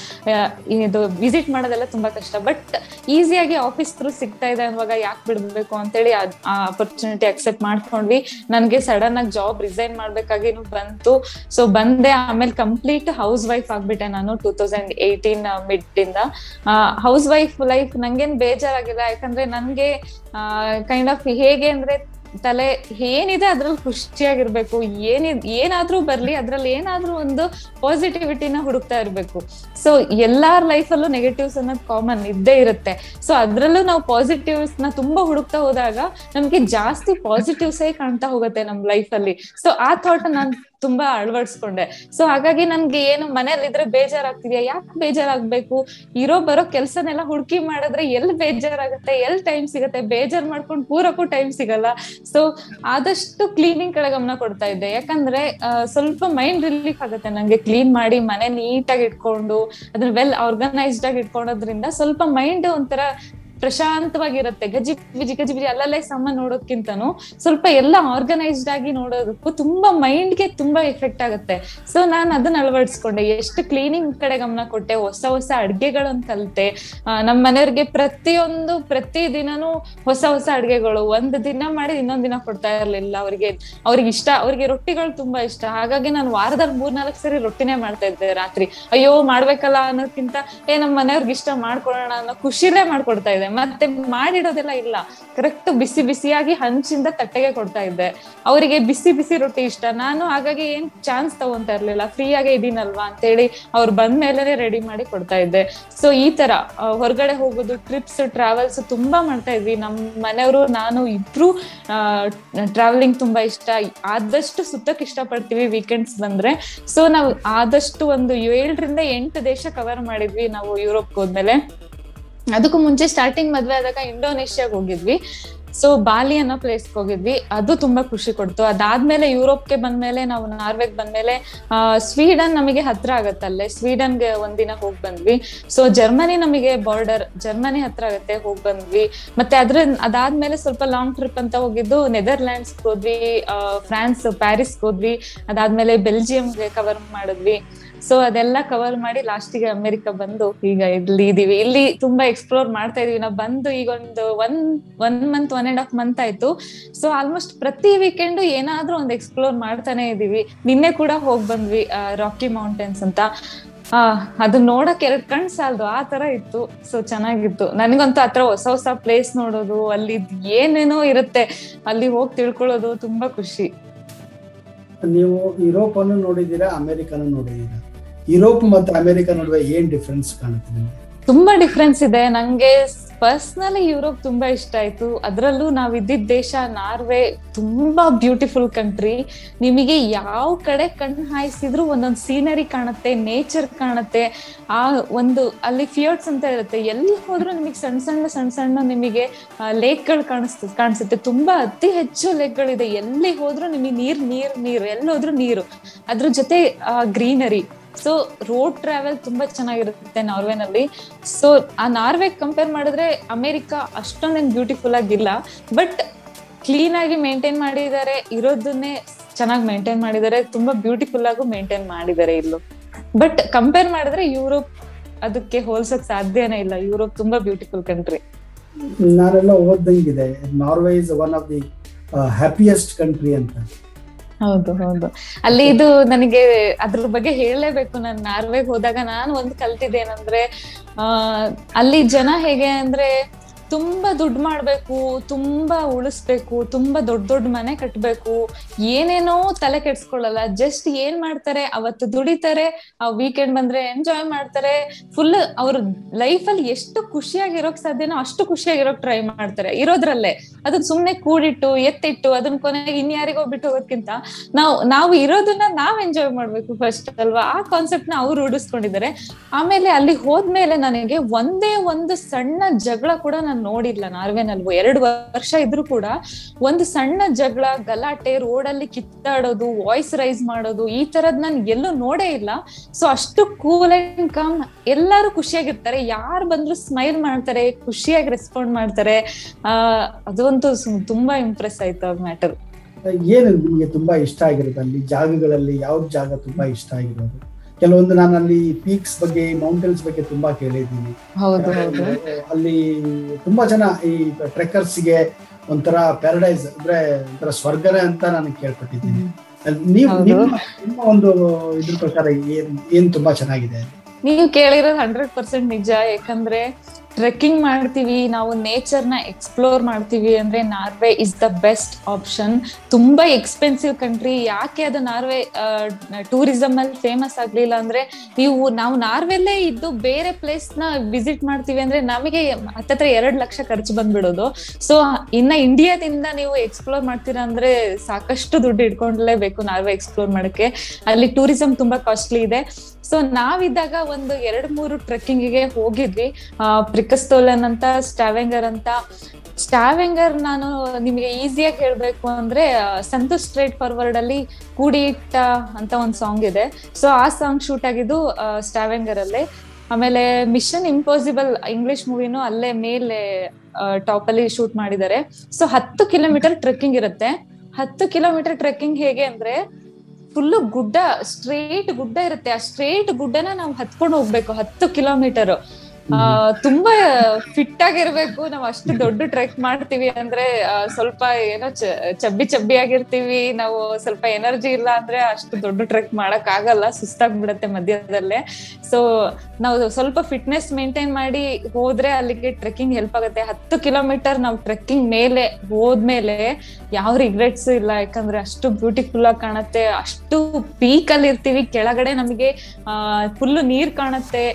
ಇದು ವಿಸಿಟ್ ಮಾಡೋದೆಲ್ಲ ತುಂಬಾ ಕಷ್ಟ ಬಟ್ ಈಸಿಯಾಗಿ ಆಫೀಸ್ ಥ್ರೂ ಸಿಗ್ತಾ ಇದೆ ಅನ್ನುವಾಗ ಯಾಕೆ ಬಿಡ್ಬೇಕು ಅಂತೇಳಿ ಅದ್- ಆ ಅಪರ್ಚುನಿಟಿ ಅಕ್ಸೆಪ್ಟ್ ಮಾಡ್ಕೊಂಡ್ವಿ ನನ್ಗೆ ಸಡನ್ ಆಗಿ ಜಾಬ್ ರಿಸೈನ್ ಮಾಡ್ಬೇಕಾಗಿನೂ ಬಂತು ಸೊ ಬಂದೆ ಆಮೇಲೆ ಕಂಪ್ಲೀಟ್ ಹೌಸ್ ವೈಫ್ ಆಗ್ಬಿಟ್ಟೆ ನಾನು ಟೂ ತೌಸಂಡ್ ಏಯ್ಟೀನ್ ಮಿಡ್ ಇಂದ ಹೌಸ್ ವೈಫ್ ಲೈಫ್ ನಂಗೇನ್ ಬೇಜಾರಾಗಿಲ್ಲ ಯಾಕಂದ್ರೆ ನನ್ಗೆ ಕೈಂಡ್ ಆಫ್ ಹೇಗೆ ಅಂದ್ರೆ ತಲೆ ಏನಿದೆ ಅದ್ರಲ್ಲಿ ಖುಷಿಯಾಗಿರ್ಬೇಕು ಏನಿದ್ ಏನಾದ್ರೂ ಬರ್ಲಿ ಅದ್ರಲ್ಲಿ ಏನಾದ್ರೂ ಒಂದು ಪಾಸಿಟಿವಿಟಿನ ಹುಡುಕ್ತಾ ಇರ್ಬೇಕು ಸೊ ಎಲ್ಲಾರ್ ಲೈಫಲ್ಲೂ ನೆಗೆಟಿವ್ಸ್ ಅನ್ನೋದು ಕಾಮನ್ ಇದ್ದೇ ಇರುತ್ತೆ ಸೊ ಅದ್ರಲ್ಲೂ ನಾವು ಪಾಸಿಟಿವ್ಸ್ ನ ತುಂಬಾ ಹುಡುಕ್ತಾ ಹೋದಾಗ ನಮ್ಗೆ ಜಾಸ್ತಿ ಪಾಸಿಟಿವ್ಸ್ ಕಾಣ್ತಾ ಹೋಗುತ್ತೆ ನಮ್ ಲೈಫ್ ಅಲ್ಲಿ ಸೊ ಆ ಥಾಟ್ ನಾನ್ ತುಂಬಾ ಅಳವಡಿಸ್ಕೊಂಡೆ ಸೊ ಹಾಗಾಗಿ ನನ್ಗೆ ಏನು ಮನೇಲಿ ಇದ್ರೆ ಬೇಜಾರಾಗ್ತಿದ್ಯಾ ಯಾಕೆ ಬೇಜಾರಾಗ್ಬೇಕು ಇರೋ ಬರೋ ಕೆಲ್ಸನೆಲ್ಲ ಹುಡುಕಿ ಮಾಡಿದ್ರೆ ಎಲ್ಲಿ ಬೇಜಾರಾಗುತ್ತೆ ಎಲ್ಲಿ ಟೈಮ್ ಸಿಗುತ್ತೆ ಬೇಜಾರ್ ಮಾಡ್ಕೊಂಡು ಪೂರಕ್ಕೂ ಟೈಮ್ ಸಿಗಲ್ಲ ಸೊ ಆದಷ್ಟು ಕ್ಲೀನಿಂಗ್ ಕಡೆ ಗಮನ ಕೊಡ್ತಾ ಇದ್ದೆ ಯಾಕಂದ್ರೆ ಆ, ಸ್ವಲ್ಪ ಮೈಂಡ್ ರಿಲೀಫ್ ಆಗುತ್ತೆ ನಂಗೆ ಕ್ಲೀನ್ ಮಾಡಿ ಮನೆ ನೀಟಾಗಿ ಇಟ್ಕೊಂಡು ಅದನ್ನ ವೆಲ್ ಆರ್ಗನೈಸ್ಡ್ ಆಗಿ ಇಟ್ಕೊಳ್ಳೋದ್ರಿಂದ ಸ್ವಲ್ಪ ಮೈಂಡ್ ಒಂಥರ ಪ್ರಶಾಂತವಾಗಿರುತ್ತೆ ಗಜಿ ಬಿಜಿ ಗಜಿ ಬಿಜಿ ಅಲ್ಲಲ್ಲೇ ಸಾಮಾನ್ ನೋಡೋದ್ಕಿಂತನೂ ಸ್ವಲ್ಪ ಎಲ್ಲ ಆರ್ಗನೈಸ್ಡ್ ಆಗಿ ನೋಡೋದಕ್ಕೂ ತುಂಬಾ ಮೈಂಡ್ಗೆ ತುಂಬಾ ಎಫೆಕ್ಟ್ ಆಗುತ್ತೆ ಸೊ ನಾನು ಅದನ್ನ ಅಳವಡಿಸ್ಕೊಂಡೆ ಎಷ್ಟು ಕ್ಲೀನಿಂಗ್ ಕಡೆ ಗಮನ ಕೊಟ್ಟೆ ಹೊಸ ಹೊಸ ಅಡ್ಗೆಗಳನ್ನ ಕಲಿತೆ ನಮ್ಮ ಮನೆಯವ್ರಿಗೆ ಪ್ರತಿಯೊಂದು ಪ್ರತಿ ದಿನನೂ ಹೊಸ ಹೊಸ ಅಡ್ಗೆಗಳು ಒಂದ್ ದಿನ ಮಾಡಿ ಇನ್ನೊಂದ್ ದಿನ ಕೊಡ್ತಾ ಇರ್ಲಿಲ್ಲ ಅವ್ರಿಗೆ ಅವ್ರಿಗೆ ಇಷ್ಟ ಅವ್ರಿಗೆ ರೊಟ್ಟಿಗಳು ತುಂಬಾ ಇಷ್ಟ ಹಾಗಾಗಿ ನಾನು ವಾರದಲ್ಲಿ ಮೂರ್ನಾಲ್ಕು ಸರಿ ರೊಟ್ಟಿನೇ ಮಾಡ್ತಾ ಇದ್ದೆ ರಾತ್ರಿ ಅಯ್ಯೋ ಮಾಡ್ಬೇಕಲ್ಲ ಅನ್ನೋದ್ಕಿಂತ ಏ ನಮ್ಮ ಮನೆಯವ್ರಿಗೆ ಇಷ್ಟ ಮಾಡ್ಕೊಡೋಣ ಅನ್ನೋ ಖುಷಿಲೇ ಮಾಡ್ಕೊಡ್ತಾ ಇದ್ದೆ ಮತ್ತೆ ಮಾಡಿಡೋದೆಲ್ಲ ಇಲ್ಲ ಕರೆಕ್ಟ್ ಬಿಸಿ ಬಿಸಿಯಾಗಿ ಹಂಚಿಂದ ತಟ್ಟೆಗೆ ಕೊಡ್ತಾ ಇದ್ದೆ ಅವರಿಗೆ ಬಿಸಿ ಬಿಸಿ ರೊಟ್ಟಿ ಇಷ್ಟ ನಾನು ಹಾಗಾಗಿ ಏನ್ ಚಾನ್ಸ್ ತಗೊಂತಾ ಇರ್ಲಿಲ್ಲ ಫ್ರೀ ಆಗೇ ಇದೀನಲ್ವಾ ಅಂತೇಳಿ ಅವ್ರು ಬಂದ ಮೇಲೆ ರೆಡಿ ಮಾಡಿ ಕೊಡ್ತಾ ಇದ್ದೆ ಸೊ ಈ ತರ ಆ, ಹೊರಗಡೆ ಹೋಗೋದು ಟ್ರಿಪ್ಸ್ ಟ್ರಾವೆಲ್ಸ್ ತುಂಬಾ ಮಾಡ್ತಾ ಇದ್ವಿ ನಮ್ ಮನೆಯವರು ನಾನು ಇಬ್ರು ಟ್ರಾವೆಲಿಂಗ್ ತುಂಬಾ ಇಷ್ಟ ಆದಷ್ಟು ಸುತ್ತಕ್ ಇಷ್ಟಪಡ್ತೀವಿ ವೀಕೆಂಡ್ಸ್ ಬಂದ್ರೆ ಸೊ ನಾವು ಆದಷ್ಟು ಒಂದು ಏಳರಿಂದ ಎಂಟು ದೇಶ ಕವರ್ ಮಾಡಿದ್ವಿ ನಾವು ಯುರೋಪ್ ಹೋದ್ಮೇಲೆ ಅದಕ್ಕೂ ಮುಂಚೆ ಸ್ಟಾರ್ಟಿಂಗ್ ಮದ್ವೆ ಆದಾಗ ಇಂಡೋನೇಷ್ಯಾಗ್ ಹೋಗಿದ್ವಿ ಸೊ ಬಾಲಿ ಅನ್ನೋ ಪ್ಲೇಸ್ ಹೋಗಿದ್ವಿ ಅದು ತುಂಬಾ ಖುಷಿ ಕೊಡ್ತು ಅದಾದ್ಮೇಲೆ ಯುರೋಪ್ಗೆ ಬಂದ್ಮೇಲೆ ನಾವು ನಾರ್ವೆಗ್ ಬಂದ್ಮೇಲೆ ಆ, ಸ್ವೀಡನ್ ನಮಗೆ ಹತ್ರ ಆಗತ್ತಲ್ಲೇ ಸ್ವೀಡನ್ಗೆ ಒಂದಿನ ಹೋಗ್ ಬಂದ್ವಿ ಸೊ ಜರ್ಮನಿ ನಮಗೆ ಬಾರ್ಡರ್ ಜರ್ಮನಿ ಹತ್ರ ಆಗತ್ತೆ ಹೋಗ್ ಬಂದ್ವಿ ಮತ್ತೆ ಅದ್ರ ಅದಾದ್ಮೇಲೆ ಸ್ವಲ್ಪ ಲಾಂಗ್ ಟ್ರಿಪ್ ಅಂತ ಹೋಗಿದ್ದು ನೆದರ್ಲ್ಯಾಂಡ್ಸ್ ಹೋದ್ವಿ ಆ, ಫ್ರಾನ್ಸ್ ಪ್ಯಾರಿಸ್ ಹೋದ್ವಿ ಅದಾದ್ಮೇಲೆ ಬೆಲ್ಜಿಯಂಗೆ ಕವರ್ ಮಾಡಿದ್ವಿ ಸೊ ಅದೆಲ್ಲ ಕವರ್ ಮಾಡಿ ಲಾಸ್ಟಿಗೆ ಅಮೆರಿಕ ಬಂದು ಈಗ ಇಲ್ಲಿ ಇದೀವಿ ಇಲ್ಲಿ ತುಂಬಾ ಎಕ್ಸ್ಪ್ಲೋರ್ ಮಾಡ್ತಾ ಇದೀವಿ ನಾವು ಬಂದು ಈಗ ಒಂದು one one month one and half month ಆಯ್ತು ಸೊ ಆಲ್ಮೋಸ್ಟ್ ಪ್ರತಿ ವೀಕೆಂಡ್ ಏನಾದ್ರೂ ಒಂದು ಎಕ್ಸ್ಪ್ಲೋರ್ ಮಾಡ್ತಾನೆ ಇದೀವಿ ನಿನ್ನೆ ಕೂಡ ಹೋಗ್ ಬಂದ್ವಿ ರಾಕಿ ಮೌಂಟೇನ್ಸ್ ಅಂತ ಆ ಅದು ನೋಡಕ್ ಎರಡ್ ಕಣ್ ಸಾಲದು ಆ ತರ ಇತ್ತು ಸೊ ಚೆನ್ನಾಗಿತ್ತು ನನಗಂತೂ ಆತರ ಹೊಸ ಹೊಸ ಪ್ಲೇಸ್ ನೋಡೋದು ಅಲ್ಲಿ ಏನೇನೋ ಇರುತ್ತೆ ಅಲ್ಲಿ ಹೋಗಿ ತಿಳ್ಕೊಳ್ಳೋದು ತುಂಬಾ ಖುಷಿ ನೀವು ಯುರೋಪ್ ಅನ್ನು ನೋಡಿದ್ದೀರಾ ಅಮೆರಿಕನ ನೋಡಿದ್ದೀರಾ ಯುರೋಪ್ ಮತ್ತು ಅಮೆರಿಕ ನಡುವೆ ಏನ್ ಡಿಫ್ರೆನ್ಸ್ ಕಾಣುತ್ತೆ ನಿಮ್ಗೆ ತುಂಬಾ ಡಿಫ್ರೆನ್ಸ್ ಇದೆ ನಂಗೆ ಪರ್ಸನಲಿ ಯುರೋಪ್ ತುಂಬಾ ಇಷ್ಟ ಆಯ್ತು ಅದ್ರಲ್ಲೂ ನಾವ್ ಇದ್ದಿದ್ ದೇಶ ನಾರ್ವೆ ತುಂಬಾ ಬ್ಯೂಟಿಫುಲ್ ಕಂಟ್ರಿ ನಿಮಗೆ ಯಾವ ಕಡೆ ಕಣ್ಣು ಹಾಯಿಸಿದ್ರು ಒಂದೊಂದ್ ಸೀನರಿ ಕಾಣುತ್ತೆ ನೇಚರ್ ಕಾಣುತ್ತೆ ಆ ಒಂದು ಅಲ್ಲಿ ಫಿಯರ್ಟ್ಸ್ ಅಂತ ಇರುತ್ತೆ ಎಲ್ಲಿ ಹೋದ್ರೂ ನಿಮಗೆ ಸಣ್ಣ ಸಣ್ಣ ಸಣ್ಣ ಸಣ್ಣ ನಿಮಗೆ ಲೇಕ್ಗಳು ಕಾಣಿಸ್ತ ಕಾಣಿಸುತ್ತೆ ತುಂಬಾ ಅತಿ ಹೆಚ್ಚು ಲೇಕ್ಗಳಿದೆ ಎಲ್ಲಿ ಹೋದ್ರೂ ನಿಮಗೆ ನೀರ್ ನೀರ್ ನೀರು ಎಲ್ಲಿ ಹೋದ್ರೂ ನೀರು ಅದ್ರ ಜೊತೆ ಗ್ರೀನರಿ ಸೊ ರೋಡ್ ಟ್ರಾವೆಲ್ ತುಂಬಾ ಚೆನ್ನಾಗಿರುತ್ತೆ ನಾರ್ವೆನಲ್ಲಿ ಸೊ ಆ ನಾರ್ವೆ ಕಂಪೇರ್ ಮಾಡಿದ್ರೆ ಅಮೆರಿಕ ಅಷ್ಟೊಂದೇನ್ ಬ್ಯೂಟಿಫುಲ್ ಆಗಿಲ್ಲ ಬಟ್ ಕ್ಲೀನ್ ಆಗಿ ಮೇಂಟೈನ್ ಮಾಡಿದ್ದಾರೆ ಇರೋದನ್ನೇ ಚೆನ್ನಾಗಿ ಮೇಂಟೈನ್ ಮಾಡಿದ್ದಾರೆ ತುಂಬಾ ಬ್ಯೂಟಿಫುಲ್ ಆಗು ಮೇಂಟೈನ್ ಮಾಡಿದ್ದಾರೆ ಇಲ್ಲೂ ಬಟ್ ಕಂಪೇರ್ ಮಾಡಿದ್ರೆ ಯುರೋಪ್ ಅದಕ್ಕೆ ಹೋಲ್ಸಕ್ ಸಾಧ್ಯನೇ ಇಲ್ಲ ಯುರೋಪ್ ತುಂಬಾ ಬ್ಯೂಟಿಫುಲ್ ಕಂಟ್ರಿ ನಾನೆಲ್ಲ ಓದ್ದಂಗಿದೆ Norway is one of the happiest country ಅಂತ ಹೌದು ಹೌದು ಅಲ್ಲಿ ಇದು ನನಗೆ ಅದ್ರ ಬಗ್ಗೆ ಹೇಳಲೇಬೇಕು ನಾನು ನಾರ್ವೆಗ್ ಹೋದಾಗ ನಾನು ಒಂದು ಕಲ್ತಿದ್ದೇನಂದ್ರೆ ಆ ಅಲ್ಲಿ ಜನ ಹೇಗೆ ಅಂದ್ರೆ ತುಂಬಾ ದುಡ್ಡು ಮಾಡ್ಬೇಕು ತುಂಬಾ ಉಳಿಸ್ಬೇಕು ತುಂಬಾ ದೊಡ್ಡ ದೊಡ್ಡ ಮನೆ ಕಟ್ಬೇಕು ಏನೇನೋ ತಲೆ ಕೆಡ್ಸ್ಕೊಳ್ಳಲ್ಲ ಜಸ್ಟ್ ಏನ್ ಮಾಡ್ತಾರೆ ಅವತ್ತು ದುಡಿತಾರೆ ಆ ವೀಕೆಂಡ್ ಬಂದ್ರೆ ಎಂಜಾಯ್ ಮಾಡ್ತಾರೆ ಫುಲ್ ಅವ್ರ ಲೈಫ್ ಅಲ್ಲಿ ಎಷ್ಟು ಖುಷಿಯಾಗಿರೋಕ್ ಸಾಧ್ಯನೋ ಅಷ್ಟು ಖುಷಿಯಾಗಿರೋಕ್ ಟ್ರೈ ಮಾಡ್ತಾರೆ ಇರೋದ್ರಲ್ಲೇ ಅದನ್ನ ಸುಮ್ನೆ ಕೂಡಿಟ್ಟು ಎತ್ತಿಟ್ಟು ಅದನ್ನ ಕೊನೆಗೆ ಇನ್ಯಾರಿಗೋ ಬಿಟ್ಟು ಹೋಗೋದ್ಕಿಂತ ನಾವು ನಾವು ಇರೋದನ್ನ ನಾವ್ ಎಂಜಾಯ್ ಮಾಡ್ಬೇಕು ಫಸ್ಟ್ ಅಲ್ವಾ ಆ ಕಾನ್ಸೆಪ್ಟ್ ನ ಅವ್ರು ರೂಢಿಸ್ಕೊಂಡಿದ್ದಾರೆ ಆಮೇಲೆ ಅಲ್ಲಿ ಹೋದ್ಮೇಲೆ ನನಗೆ ಒಂದೇ ಒಂದು ಸಣ್ಣ ಜಗಳ ಕೂಡ ನಾನು ನೋಡಿಲ್ಲ ನಾರ್ವೆನಲ್ಲಿ ಎರಡು ವರ್ಷ ಇದ್ರು ಕೂಡ ಒಂದು ಸಣ್ಣ ಜಗಳ ಗಲಾಟೆ ರೋಡಲ್ಲಿ ಕಿತ್ತಾಡೋದು ವಾಯ್ಸ್ ರೈಸ್ ಮಾಡೋದು ಈ ತರದ್ ನಾನು ಎಲ್ಲೂ ನೋಡೇ ಇಲ್ಲ ಸೊ ಅಷ್ಟು ಕೂಲ್ ಅಂಡ್ ಕಾಮ್ ಎಲ್ಲಾರು ಖುಷಿಯಾಗಿರ್ತಾರೆ ಯಾರು ಬಂದ್ರು ಸ್ಮೈಲ್ ಮಾಡ್ತಾರೆ ಖುಷಿಯಾಗಿ ರೆಸ್ಪಾಂಡ್ ಮಾಡ್ತಾರೆ ಆ ಅದಂತೂ ಸು- ತುಂಬಾ ಇಂಪ್ರೆಸ್ ಆಯ್ತು ಆ ಮ್ಯಾಟರ್ ಏನು ನಿಮ್ಗೆ ತುಂಬಾ ಇಷ್ಟ ಆಗಿರೋದು ಅಲ್ಲಿ ಜಾಗಗಳಲ್ಲಿ ಯಾವ ಜಾಗ ತುಂಬಾ ಇಷ್ಟ ಆಗಿರೋದು ಕೆಲವೊಂದು ನಾನು ಅಲ್ಲಿ ಪೀಕ್ಸ್ ಬಗ್ಗೆ ಮೌಂಟೇನ್ಸ್ ಬಗ್ಗೆ ತುಂಬಾ ಕೇಳಿದ್ದೀನಿ ಹೌದು ಹೌದು ಅಲ್ಲಿ ತುಂಬಾ ಜನ ಈ ಟ್ರೆಕ್ಕರ್ಸ್ಗೆ ಒಂಥರ ಪ್ಯಾರಡೈಸ್ ಅಂದ್ರೆ ಒಂಥರ ಸ್ವರ್ಗನೇ ಅಂತ ನಾನು ಕೇಳ್ಪಟ್ಟಿದ್ದೀನಿ ಅಲ್ಲಿ ನೀವು ಹೌದು. ನಿಮ್ಮ ನಿಮ್ಮ ಒಂದು ಇದ್ರ ಪ್ರಕಾರ ಏನ್ ಏನ್ ತುಂಬಾ ಚೆನ್ನಾಗಿದೆ ನೀವು ಕೇಳಿರೋದು ಹಂಡ್ರೆಡ್ ಪರ್ಸೆಂಟ್ ನಿಜ ಯಾಕಂದ್ರೆ ಟ್ರೆಕ್ಕಿಂಗ್ ಮಾಡ್ತೀವಿ ನಾವು ನೇಚರ್ ನ ಎಕ್ಸ್ಪ್ಲೋರ್ ಮಾಡ್ತೀವಿ ಅಂದ್ರೆ Norway is the best option ತುಂಬಾ ಎಕ್ಸ್ಪೆನ್ಸಿವ್ ಕಂಟ್ರಿ ಯಾಕೆ ಅದು ನಾರ್ವೆ ಟೂರಿಸಂ ಅಲ್ಲಿ ಫೇಮಸ್ ಆಗ್ಲಿಲ್ಲ ಅಂದ್ರೆ ನೀವು ನಾವು ನಾರ್ವೆಲ್ಲೇ ಇದ್ದು ಬೇರೆ ಪ್ಲೇಸ್ ನ ವಿಸಿಟ್ ಮಾಡ್ತೀವಿ ಅಂದ್ರೆ ನಮಗೆ ಹತ್ತತ್ರ ಎರಡ್ ಲಕ್ಷ ಖರ್ಚು ಬಂದ್ಬಿಡೋದು ಸೊ ಇನ್ನ ಇಂಡಿಯಾದಿಂದ ನೀವು ಎಕ್ಸ್ಪ್ಲೋರ್ ಮಾಡ್ತೀರಾ ಅಂದ್ರೆ ಸಾಕಷ್ಟು ದುಡ್ಡು ಇಟ್ಕೊಂಡ್ಲೇಬೇಕು ನಾರ್ವೆ ಎಕ್ಸ್ಪ್ಲೋರ್ ಮಾಡಕ್ಕೆ ಅಲ್ಲಿ ಟೂರಿಸಂ ತುಂಬಾ ಕಾಸ್ಟ್ಲಿ ಇದೆ ಸೊ ನಾವಿದ್ದಾಗ ಒಂದು ಎರಡ್ ಮೂರು ಟ್ರೆಕ್ಕಿಂಗ್ ಗೆ ಹೋಗಿದ್ವಿ ಪ್ರಿಕಸ್ತೋಲನ್ ಅಂತ ಸ್ಟಾವೆಂಗರ್ ಅಂತ ಸ್ಟಾವೆಂಗರ್ ನಾನು ನಿಮಗೆ ಈಸಿಯಾಗಿ ಹೇಳ್ಬೇಕು ಅಂದ್ರೆ ಸಂತೋಷ್ ಸ್ಟ್ರೇಟ್ ಫಾರ್ವರ್ಡ್ ಅಲ್ಲಿ ಕೂಡಿ ಇಟ್ಟ ಅಂತ ಒಂದ್ ಸಾಂಗ್ ಇದೆ ಸೊ ಆ ಸಾಂಗ್ ಶೂಟ್ ಆಗಿದ್ದು ಸ್ಟಾವೆಂಗರ್ ಅಲ್ಲೇ ಆಮೇಲೆ ಮಿಷನ್ ಇಂಪಾಸಿಬಲ್ ಇಂಗ್ಲಿಷ್ ಮೂವಿನೂ ಅಲ್ಲೇ ಮೇಲೆ ಟಾಪ್ ಅಲ್ಲಿ ಶೂಟ್ ಮಾಡಿದ್ದಾರೆ ಸೊ ಹತ್ತು ಕಿಲೋಮೀಟರ್ ಟ್ರೆಕ್ಕಿಂಗ್ ಇರುತ್ತೆ ಹತ್ತು ಕಿಲೋಮೀಟರ್ ಟ್ರೆಕ್ಕಿಂಗ್ ಹೇಗೆ ಅಂದ್ರೆ ಫುಲ್ಲು ಗುಡ್ಡ ಸ್ಟ್ರೇಟ್ ಗುಡ್ಡ ಇರುತ್ತೆ ಆ ಸ್ಟ್ರೇಟ್ ಗುಡ್ಡನ ನಾವು ಹತ್ಕೊಂಡು ಹೋಗ್ಬೇಕು ಹತ್ತು ಕಿಲೋಮೀಟರ್ ಆ ತುಂಬಾ ಫಿಟ್ ಆಗಿರ್ಬೇಕು ನಾವ್ ಅಷ್ಟು ದೊಡ್ಡ ಟ್ರೆಕ್ ಮಾಡ್ತೀವಿ ಅಂದ್ರೆ ಸ್ವಲ್ಪ ಏನೋ ಚಬ್ಬಿ ಚಬ್ಬಿ ಆಗಿರ್ತೀವಿ ನಾವು ಸ್ವಲ್ಪ ಎನರ್ಜಿ ಇಲ್ಲ ಅಂದ್ರೆ ಅಷ್ಟು ದೊಡ್ಡ ಟ್ರೆಕ್ ಮಾಡಕ್ ಆಗಲ್ಲ ಸುಸ್ತಾಗ್ಬಿಡತ್ತೆ ಮಧ್ಯದಲ್ಲೇ ಸೊ ನಾವು ಸ್ವಲ್ಪ ಫಿಟ್ನೆಸ್ ಮೇಂಟೈನ್ ಮಾಡಿ ಹೋದ್ರೆ ಅಲ್ಲಿಗೆ ಟ್ರೆಕ್ಕಿಂಗ್ ಹೆಲ್ಪ್ ಆಗುತ್ತೆ ಹತ್ತು ಕಿಲೋಮೀಟರ್ ನಾವು ಟ್ರೆಕ್ಕಿಂಗ್ ಮೇಲೆ ಹೋದ್ಮೇಲೆ ಯಾವ ರಿಗ್ರೆಟ್ಸ್ ಇಲ್ಲ ಯಾಕಂದ್ರೆ ಅಷ್ಟು ಬ್ಯೂಟಿಫುಲ್ ಆಗಿ ಕಾಣುತ್ತೆ ಅಷ್ಟು ಪೀಕ್ ಅಲ್ಲಿ ಇರ್ತೀವಿ ಕೆಳಗಡೆ ನಮಗೆ ಆ ಫುಲ್ ನೀರ್ ಕಾಣುತ್ತೆ